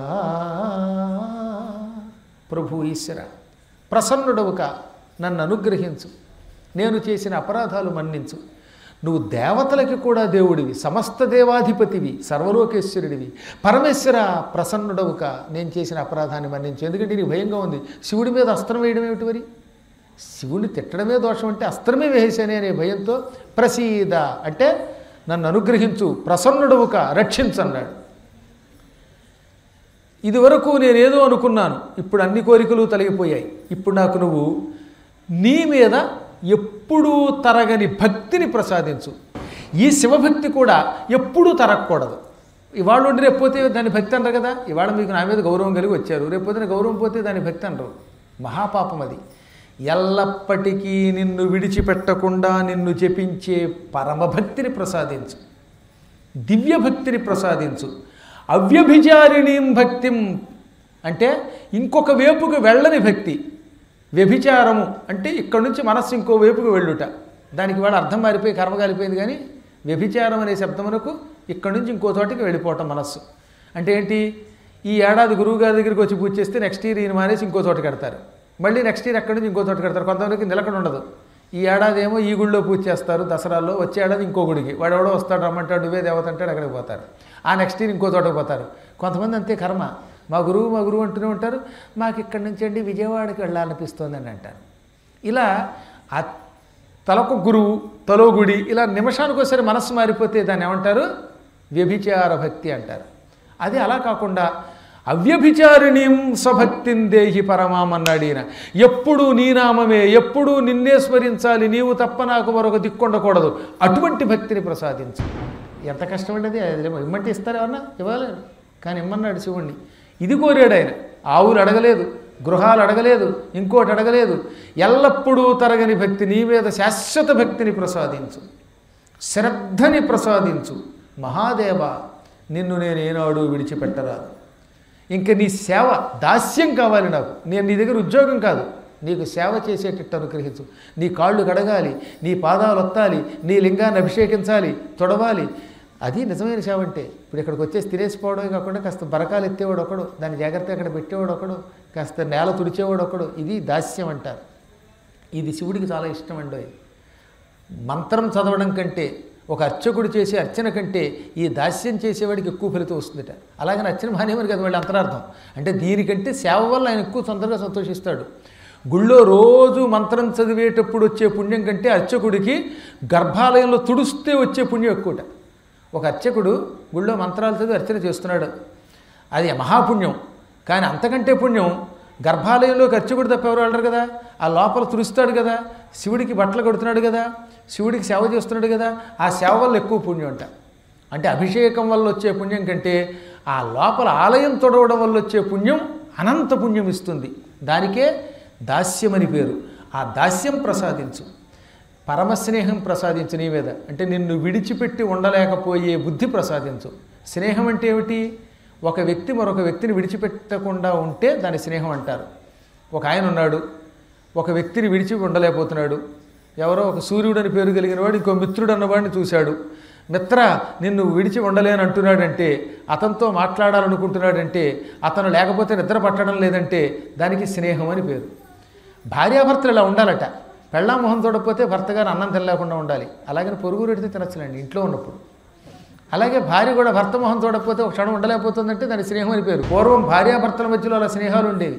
ప్రభు ఈశ్వర ప్రసన్నుడవుక నన్ను అనుగ్రహించు నేను చేసిన అపరాధాలు మన్నించు నువ్వు దేవతలకి కూడా దేవుడివి సమస్త దేవాధిపతివి సర్వలోకేశ్వరుడివి పరమేశ్వర ప్రసన్నుడవుక నేను చేసిన అపరాధాన్ని మన్నించు ఎందుకంటే నీకు భయంగా ఉంది శివుడి మీద అస్త్రం వేయడం ఏమిటి మరి శివుడిని తిట్టడమే దోషం అంటే అస్త్రమే వేసేనే అనే భయంతో ప్రసీద అంటే నన్ను అనుగ్రహించు ప్రసన్నుడవుక రక్షించన్నాడు ఇది వరకు నేనేదో అనుకున్నాను ఇప్పుడు అన్ని కోరికలు తొలగిపోయాయి ఇప్పుడు నాకు నువ్వు నీ మీద ఎప్పుడూ తరగని భక్తిని ప్రసాదించు ఈ శివభక్తి కూడా ఎప్పుడూ తరగకూడదు ఇవాళ ఉండి రేపు పోతే దాని భక్తి అనరు కదా ఇవాళ మీకు నా మీద గౌరవం కలిగి వచ్చారు రేపు పొద్దున గౌరవం పోతే దాని భక్తి అనరు మహాపాపం అది ఎల్లప్పటికీ నిన్ను విడిచిపెట్టకుండా నిన్ను జపించే పరమభక్తిని ప్రసాదించు దివ్యభక్తిని ప్రసాదించు అవ్యభిచారిణీం భక్తిం అంటే ఇంకొక వైపుకు వెళ్ళని భక్తి వ్యభిచారము అంటే ఇక్కడి నుంచి మనస్సు ఇంకో వైపుకు వెళ్ళుట దానికి వాడు అర్థం మారిపోయి కర్మ కాలిపోయింది కానీ వ్యభిచారం అనే శబ్దమునకు ఇక్కడి నుంచి ఇంకో చోటికి వెళ్ళిపోవటం మనస్సు అంటే ఏంటి ఈ ఏడాది గురువు గారి దగ్గరికి వచ్చి పూజ చేస్తే నెక్స్ట్ ఇయర్ ఈయన మానేసి ఇంకో చోట కడతారు మళ్ళీ నెక్స్ట్ ఇయర్ అక్కడి నుంచి ఇంకో చోట కడతారు కొంతమందికి నిలకడ ఉండదు ఈ ఏడాది ఏమో ఈ గుడిలో పూజ చేస్తారు దసరాలో వచ్చే ఏడాది ఇంకో గుడికి వాడు ఎవడో వస్తాడు రమ్మంటాడు నువ్వే దేవత అంటాడు అక్కడికి పోతారు ఆ నెక్స్ట్ ఇయర్ ఇంకో చోటకి పోతారు కొంతమంది అంతే కర్మ మా గురువు మా గురువు అంటూనే ఉంటారు మాకు ఇక్కడి నుంచి అండి విజయవాడకి వెళ్ళాలనిపిస్తుంది అని అంటారు ఇలా ఆ తలకు గురువు తలో గుడి ఇలా నిమిషానికి ఒకసారి మనస్సు మారిపోతే దాన్ని ఏమంటారు వ్యభిచార భక్తి అంటారు అది అలా కాకుండా అవ్యభిచారిణీం స్వభక్తిం దేహి పరమాం అన్నాడు ఈయన ఎప్పుడు నీ నామమే ఎప్పుడూ నిన్నే స్మరించాలి నీవు తప్ప నాకు మరొక దిక్కుండకూడదు అటువంటి భక్తిని ప్రసాదించు ఎంత కష్టపడ్డది అది ఇమ్మంటే ఇస్తారు ఏమన్నా ఇవ్వలేరు కానీ ఇమ్మన్నాడు శివుణ్ణి ఇది కోరాడు ఆయన ఆవులు అడగలేదు గృహాలు అడగలేదు ఇంకోటి అడగలేదు ఎల్లప్పుడూ తరగని భక్తి నీ మీద శాశ్వత భక్తిని ప్రసాదించు శ్రద్ధని ప్రసాదించు మహాదేవ నిన్ను నేను ఏనాడు విడిచిపెట్టరాదు ఇంక నీ సేవ దాస్యం కావాలి నాకు నేను నీ దగ్గర ఉద్యోగం కాదు నీకు సేవ చేసేటట్టు అనుగ్రహించు నీ కాళ్ళు కడగాలి నీ పాదాలు ఒత్తాలి నీ లింగాన్ని అభిషేకించాలి తొడవాలి అది నిజమైన సేవ అంటే ఇప్పుడు ఇక్కడికి వచ్చేసి తినేసిపోవడమే కాకుండా కాస్త బరకాలు ఎత్తేవాడు ఒకడు దాన్ని జాగ్రత్తగా అక్కడ పెట్టేవాడు ఒకడు కాస్త నేల తుడిచేవాడు ఒకడు ఇది దాస్యం అంటారు ఇది శివుడికి చాలా ఇష్టం అండి మంత్రం చదవడం కంటే ఒక అర్చకుడు చేసే అర్చన కంటే ఈ దాస్యం చేసేవాడికి ఎక్కువ ఫలితం వస్తుందట అలాగని అర్చన మానేమని కదా వాళ్ళ అంతరార్థం అంటే దీనికంటే సేవ వల్ల ఆయన ఎక్కువ తొందరగా సంతోషిస్తాడు గుళ్ళో రోజు మంత్రం చదివేటప్పుడు వచ్చే పుణ్యం కంటే అర్చకుడికి గర్భాలయంలో తుడుస్తే వచ్చే పుణ్యం ఎక్కువట ఒక అర్చకుడు గుళ్ళో మంత్రాలు చదివి అర్చన చేస్తున్నాడు అది మహాపుణ్యం కానీ అంతకంటే పుణ్యం గర్భాలయంలోకి అర్చకుడు తప్ప ఎవరు వెళ్ళరు కదా ఆ లోపల తుడుస్తాడు కదా శివుడికి బట్టలు కడుతున్నాడు కదా శివుడికి సేవ చేస్తున్నాడు కదా ఆ సేవ వల్ల ఎక్కువ పుణ్యం అంట అంటే అభిషేకం వల్ల వచ్చే పుణ్యం కంటే ఆ లోపల ఆలయం తొడవడం వల్ల వచ్చే పుణ్యం అనంత పుణ్యం ఇస్తుంది దానికే దాస్యమని పేరు ఆ దాస్యం ప్రసాదించు పరమస్నేహం ప్రసాదించు నీ మీద అంటే నిన్ను విడిచిపెట్టి ఉండలేకపోయే బుద్ధి ప్రసాదించు స్నేహం అంటే ఏమిటి ఒక వ్యక్తి మరొక వ్యక్తిని విడిచిపెట్టకుండా ఉంటే దాని స్నేహం అంటారు ఒక ఆయన ఉన్నాడు ఒక వ్యక్తిని విడిచి ఉండలేకపోతున్నాడు ఎవరో ఒక సూర్యుడు అని పేరు కలిగిన వాడు ఇంకో మిత్రుడు అన్నవాడిని చూశాడు మిత్ర నిన్ను విడిచి ఉండలేని అంటున్నాడంటే అతనితో మాట్లాడాలనుకుంటున్నాడంటే అతను లేకపోతే నిద్ర పట్టడం లేదంటే దానికి స్నేహం అని పేరు భార్యాభర్తలు ఇలా ఉండాలట పెళ్ళాం మొహం చూడకపోతే భర్త గారు అన్నం తినలేకుండా ఉండాలి అలాగని పొరుగు రెడితే తినచ్చలేండి ఇంట్లో ఉన్నప్పుడు అలాగే భార్య కూడా భర్త మొహం చూడకపోతే ఒక క్షణం ఉండలేకపోతుందంటే దాని స్నేహం అని పేరు పూర్వం భార్యాభర్తల మధ్యలో అలా స్నేహాలు ఉండేవి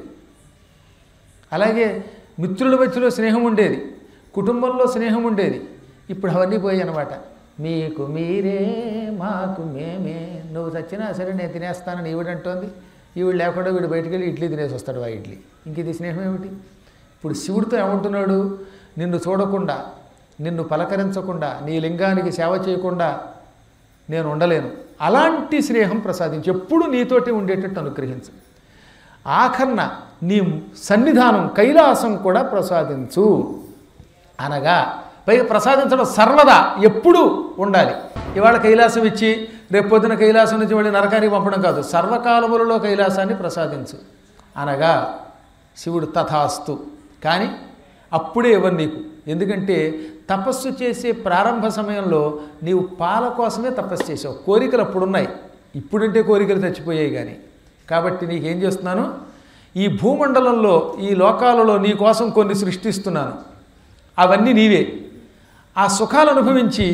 అలాగే మిత్రుల మధ్యలో స్నేహం ఉండేది కుటుంబంలో స్నేహం ఉండేది ఇప్పుడు అవన్నీ పోయాయి అనమాట మీకు మీరే మాకు మేమే నువ్వు చచ్చినా సరే నేను తినేస్తానని ఈవిడంటోంది ఈవిడ లేకుండా వీడు బయటికి వెళ్ళి ఇడ్లీ తినేసి వస్తాడు ఆ ఇడ్లీ ఇంక ఇది స్నేహం ఏమిటి ఇప్పుడు శివుడితో ఏమంటున్నాడు నిన్ను చూడకుండా నిన్ను పలకరించకుండా నీ లింగానికి సేవ చేయకుండా నేను ఉండలేను అలాంటి స్నేహం ప్రసాదించి ఎప్పుడు నీతోటి ఉండేటట్టు అనుగ్రహించు ఆఖర్న నీ సన్నిధానం కైలాసం కూడా ప్రసాదించు అనగా పైగా ప్రసాదించడం సర్వదా ఎప్పుడూ ఉండాలి ఇవాళ కైలాసం ఇచ్చి రేపు పొద్దున కైలాసం నుంచి మళ్ళీ నరకానికి పంపడం కాదు సర్వకాలములలో కైలాసాన్ని ప్రసాదించు అనగా శివుడు తథాస్తు కానీ అప్పుడే ఇవ్వను నీకు ఎందుకంటే తపస్సు చేసే ప్రారంభ సమయంలో నీవు పాల కోసమే తపస్సు చేసావు కోరికలు అప్పుడున్నాయి ఇప్పుడంటే కోరికలు చచ్చిపోయాయి కానీ కాబట్టి నీకేం చేస్తున్నాను ఈ భూమండలంలో ఈ లోకాలలో నీ కోసం కొన్ని సృష్టిస్తున్నాను అవన్నీ నీవే ఆ సుఖాలు అనుభవించి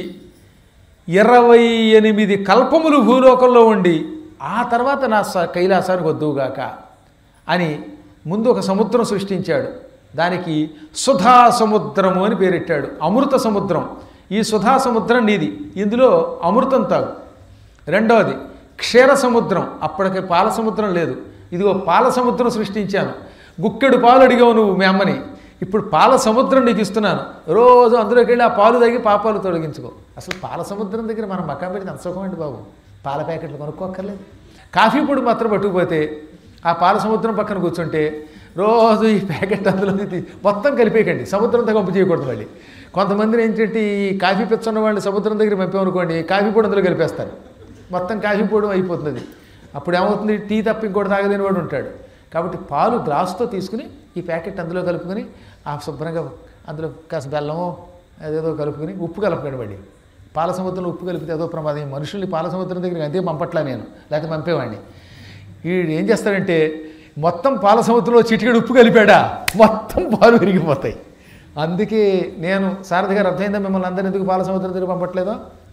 ఇరవై ఎనిమిది కల్పములు భూలోకంలో ఉండి ఆ తర్వాత నా స కైలాసానికి వద్దువుగాక అని ముందు ఒక సముద్రం సృష్టించాడు దానికి సుధా సముద్రము అని పేరెట్టాడు అమృత సముద్రం ఈ సుధా సముద్రం నీది ఇందులో అమృతం తాగు రెండవది క్షీర సముద్రం అప్పటికి పాల సముద్రం లేదు ఇదిగో పాల సముద్రం సృష్టించాను గుక్కెడు పాలు అడిగావు నువ్వు మీ అమ్మని ఇప్పుడు పాల సముద్రం నీకు ఇస్తున్నాను రోజు అందులోకి వెళ్ళి ఆ పాలు తాగి పాపాలు తొలగించుకో అసలు పాల సముద్రం దగ్గర మనం మకాం పెడితే అంత సుఖం అండి బాబు పాల ప్యాకెట్లు కొనుక్కోక్కర్లేదు కాఫీ పొడి మాత్రం పట్టుకుపోతే ఆ పాల సముద్రం పక్కన కూర్చుంటే రోజు ఈ ప్యాకెట్ అందులో తీ- మొత్తం కలిపేయకండి సముద్రంతో కంపు చేయకూడదు మళ్ళీ కొంతమందిని ఏంటంటే ఈ కాఫీ పిచ్చున్న వాళ్ళు సముద్రం దగ్గర పంపామనుకోండి కాఫీ పొడి అందులో కలిపేస్తారు మొత్తం కాఫీ పొడి అయిపోతుంది అప్పుడు ఏమవుతుంది టీ తప్ప ఇంకోటి తాగలేని వాడు ఉంటాడు కాబట్టి పాలు గ్లాసుతో తీసుకుని ఈ ప్యాకెట్ అందులో కలుపుకొని ఆ శుభ్రంగా అందులో కాస్త బెల్లమో అదేదో కలుపుకొని ఉప్పు కలపకండి మళ్ళీ పాల సముద్రంలో ఉప్పు కలిపితే ఏదో ప్రమాదం ఈ మనుషుల్ని పాల సముద్రం దగ్గరికి అంతే పంపట్లా నేను లేకపోతే పంపేవాడిని వీడు ఏం చేస్తాడంటే మొత్తం పాల సముద్రంలో చిటికెడు ఉప్పు కలిపాడా మొత్తం పాలు విరిగిపోతాయి అందుకే నేను సారథి గారు అర్థమైందా మిమ్మల్ని అందరినీ ఎందుకు పాల సముద్రం దగ్గర పంపట్లేదో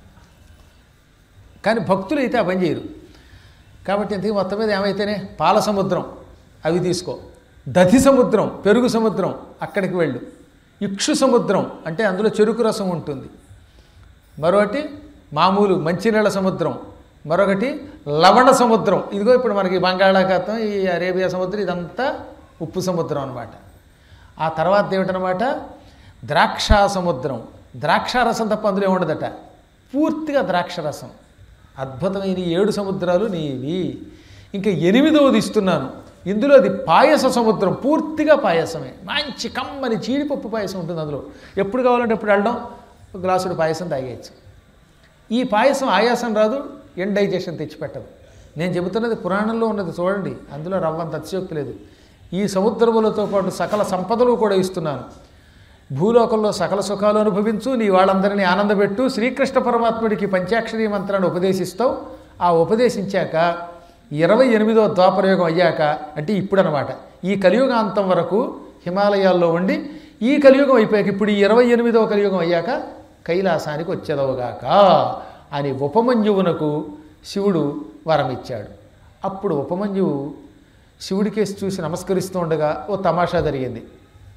కానీ భక్తులు అయితే ఆ పని చేయరు కాబట్టి ఇంతకీ మొత్తం మీద ఏమైతేనే పాల సముద్రం అవి తీసుకో దధి సముద్రం పెరుగు సముద్రం అక్కడికి వెళ్ళు ఇక్షు సముద్రం అంటే అందులో చెరుకు రసం ఉంటుంది మరొకటి మామూలు మంచినీళ్ళ సముద్రం మరొకటి లవణ సముద్రం ఇదిగో ఇప్పుడు మనకి బంగాళాఖాతం ఈ అరేబియా సముద్రం ఇదంతా ఉప్పు సముద్రం అనమాట ఆ తర్వాత ఏమిటనమాట ద్రాక్ష సముద్రం ద్రాక్షారసం తప్ప అందులో ఏముండదట పూర్తిగా ద్రాక్షరసం అద్భుతమైన ఈ ఏడు సముద్రాలు నీవి ఇంకా ఎనిమిదవది ఇస్తున్నాను ఇందులో అది పాయస సముద్రం పూర్తిగా పాయసమే మంచి కమ్మని జీడిపప్పు పాయసం ఉంటుంది అందులో ఎప్పుడు కావాలంటే ఎప్పుడు వెళ్ళడం ఒక గ్లాసుడు పాయసం తాగేయచ్చు ఈ పాయసం ఆయాసం రాదు ఎండైజేషన్ తెచ్చిపెట్టదు నేను చెబుతున్నది పురాణంలో ఉన్నది చూడండి అందులో రవ్వంత అతిశయోక్తి లేదు ఈ సముద్రములతో పాటు సకల సంపదలు కూడా ఇస్తున్నాను భూలోకంలో సకల సుఖాలు అనుభవించు నీ వాళ్ళందరినీ ఆనందపెట్టు శ్రీకృష్ణ పరమాత్ముడికి పంచాక్షరీ మంత్రాన్ని ఉపదేశిస్తావు ఆ ఉపదేశించాక ఇరవై ఎనిమిదో ద్వాపరయుగం అయ్యాక అంటే ఇప్పుడు అనమాట ఈ కలియుగాంతం వరకు హిమాలయాల్లో ఉండి ఈ కలియుగం అయిపోయాక ఇప్పుడు ఈ ఇరవై ఎనిమిదవ కలియుగం అయ్యాక కైలాసానికి వచ్చేదవుగాక అని ఉపమన్యువునకు శివుడు వరమిచ్చాడు అప్పుడు ఉపమన్యువు శివుడికేసి చూసి నమస్కరిస్తూ ఉండగా ఓ తమాషా జరిగింది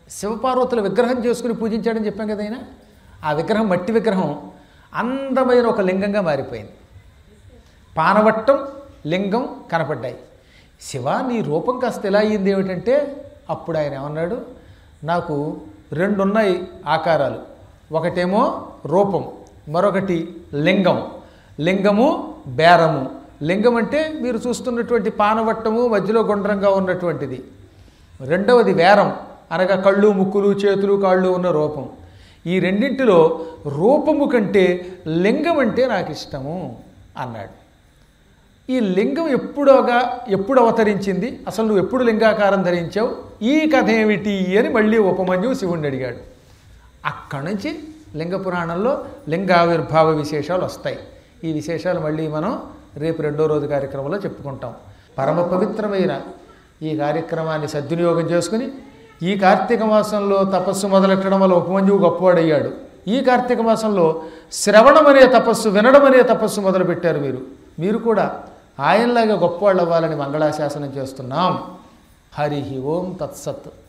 శివపార్వతుల విగ్రహం చేసుకుని పూజించాడని చెప్పాం కదా ఆయన ఆ విగ్రహం మట్టి విగ్రహం అందమైన ఒక లింగంగా మారిపోయింది పానవట్టం లింగం కనపడ్డాయి శివ నీ రూపం కాస్త ఎలా అయ్యింది ఏమిటంటే అప్పుడు ఆయన ఏమన్నాడు నాకు రెండు ఉన్నాయి ఆకారాలు ఒకటేమో రూపం మరొకటి లింగం లింగము బేరము లింగం అంటే మీరు చూస్తున్నటువంటి పానవట్టము మధ్యలో గుండ్రంగా ఉన్నటువంటిది రెండవది వేరం అనగా కళ్ళు ముక్కులు చేతులు కాళ్ళు ఉన్న రూపం ఈ రెండింటిలో రూపము కంటే లింగం అంటే నాకు ఇష్టము అన్నాడు ఈ లింగం ఎప్పుడోగా ఎప్పుడు అవతరించింది అసలు నువ్వు ఎప్పుడు లింగాకారం ధరించావు ఈ కథ ఏమిటి అని మళ్ళీ ఉపమన్యువు శివుణ్ణి అడిగాడు అక్కడి నుంచి లింగ పురాణంలో లింగావిర్భావ విశేషాలు వస్తాయి ఈ విశేషాలు మళ్ళీ మనం రేపు రెండో రోజు కార్యక్రమంలో చెప్పుకుంటాం పరమ పవిత్రమైన ఈ కార్యక్రమాన్ని సద్వినియోగం చేసుకుని ఈ కార్తీక మాసంలో తపస్సు మొదలెట్టడం వల్ల ఉపమంజువు గొప్పవాడయ్యాడు ఈ కార్తీక మాసంలో శ్రవణం అనే తపస్సు వినడం అనే తపస్సు మొదలుపెట్టారు మీరు మీరు కూడా ఆయనలాగా గొప్పవాళ్ళు అవ్వాలని మంగళాశాసనం చేస్తున్నాం హరి ఓం తత్సత్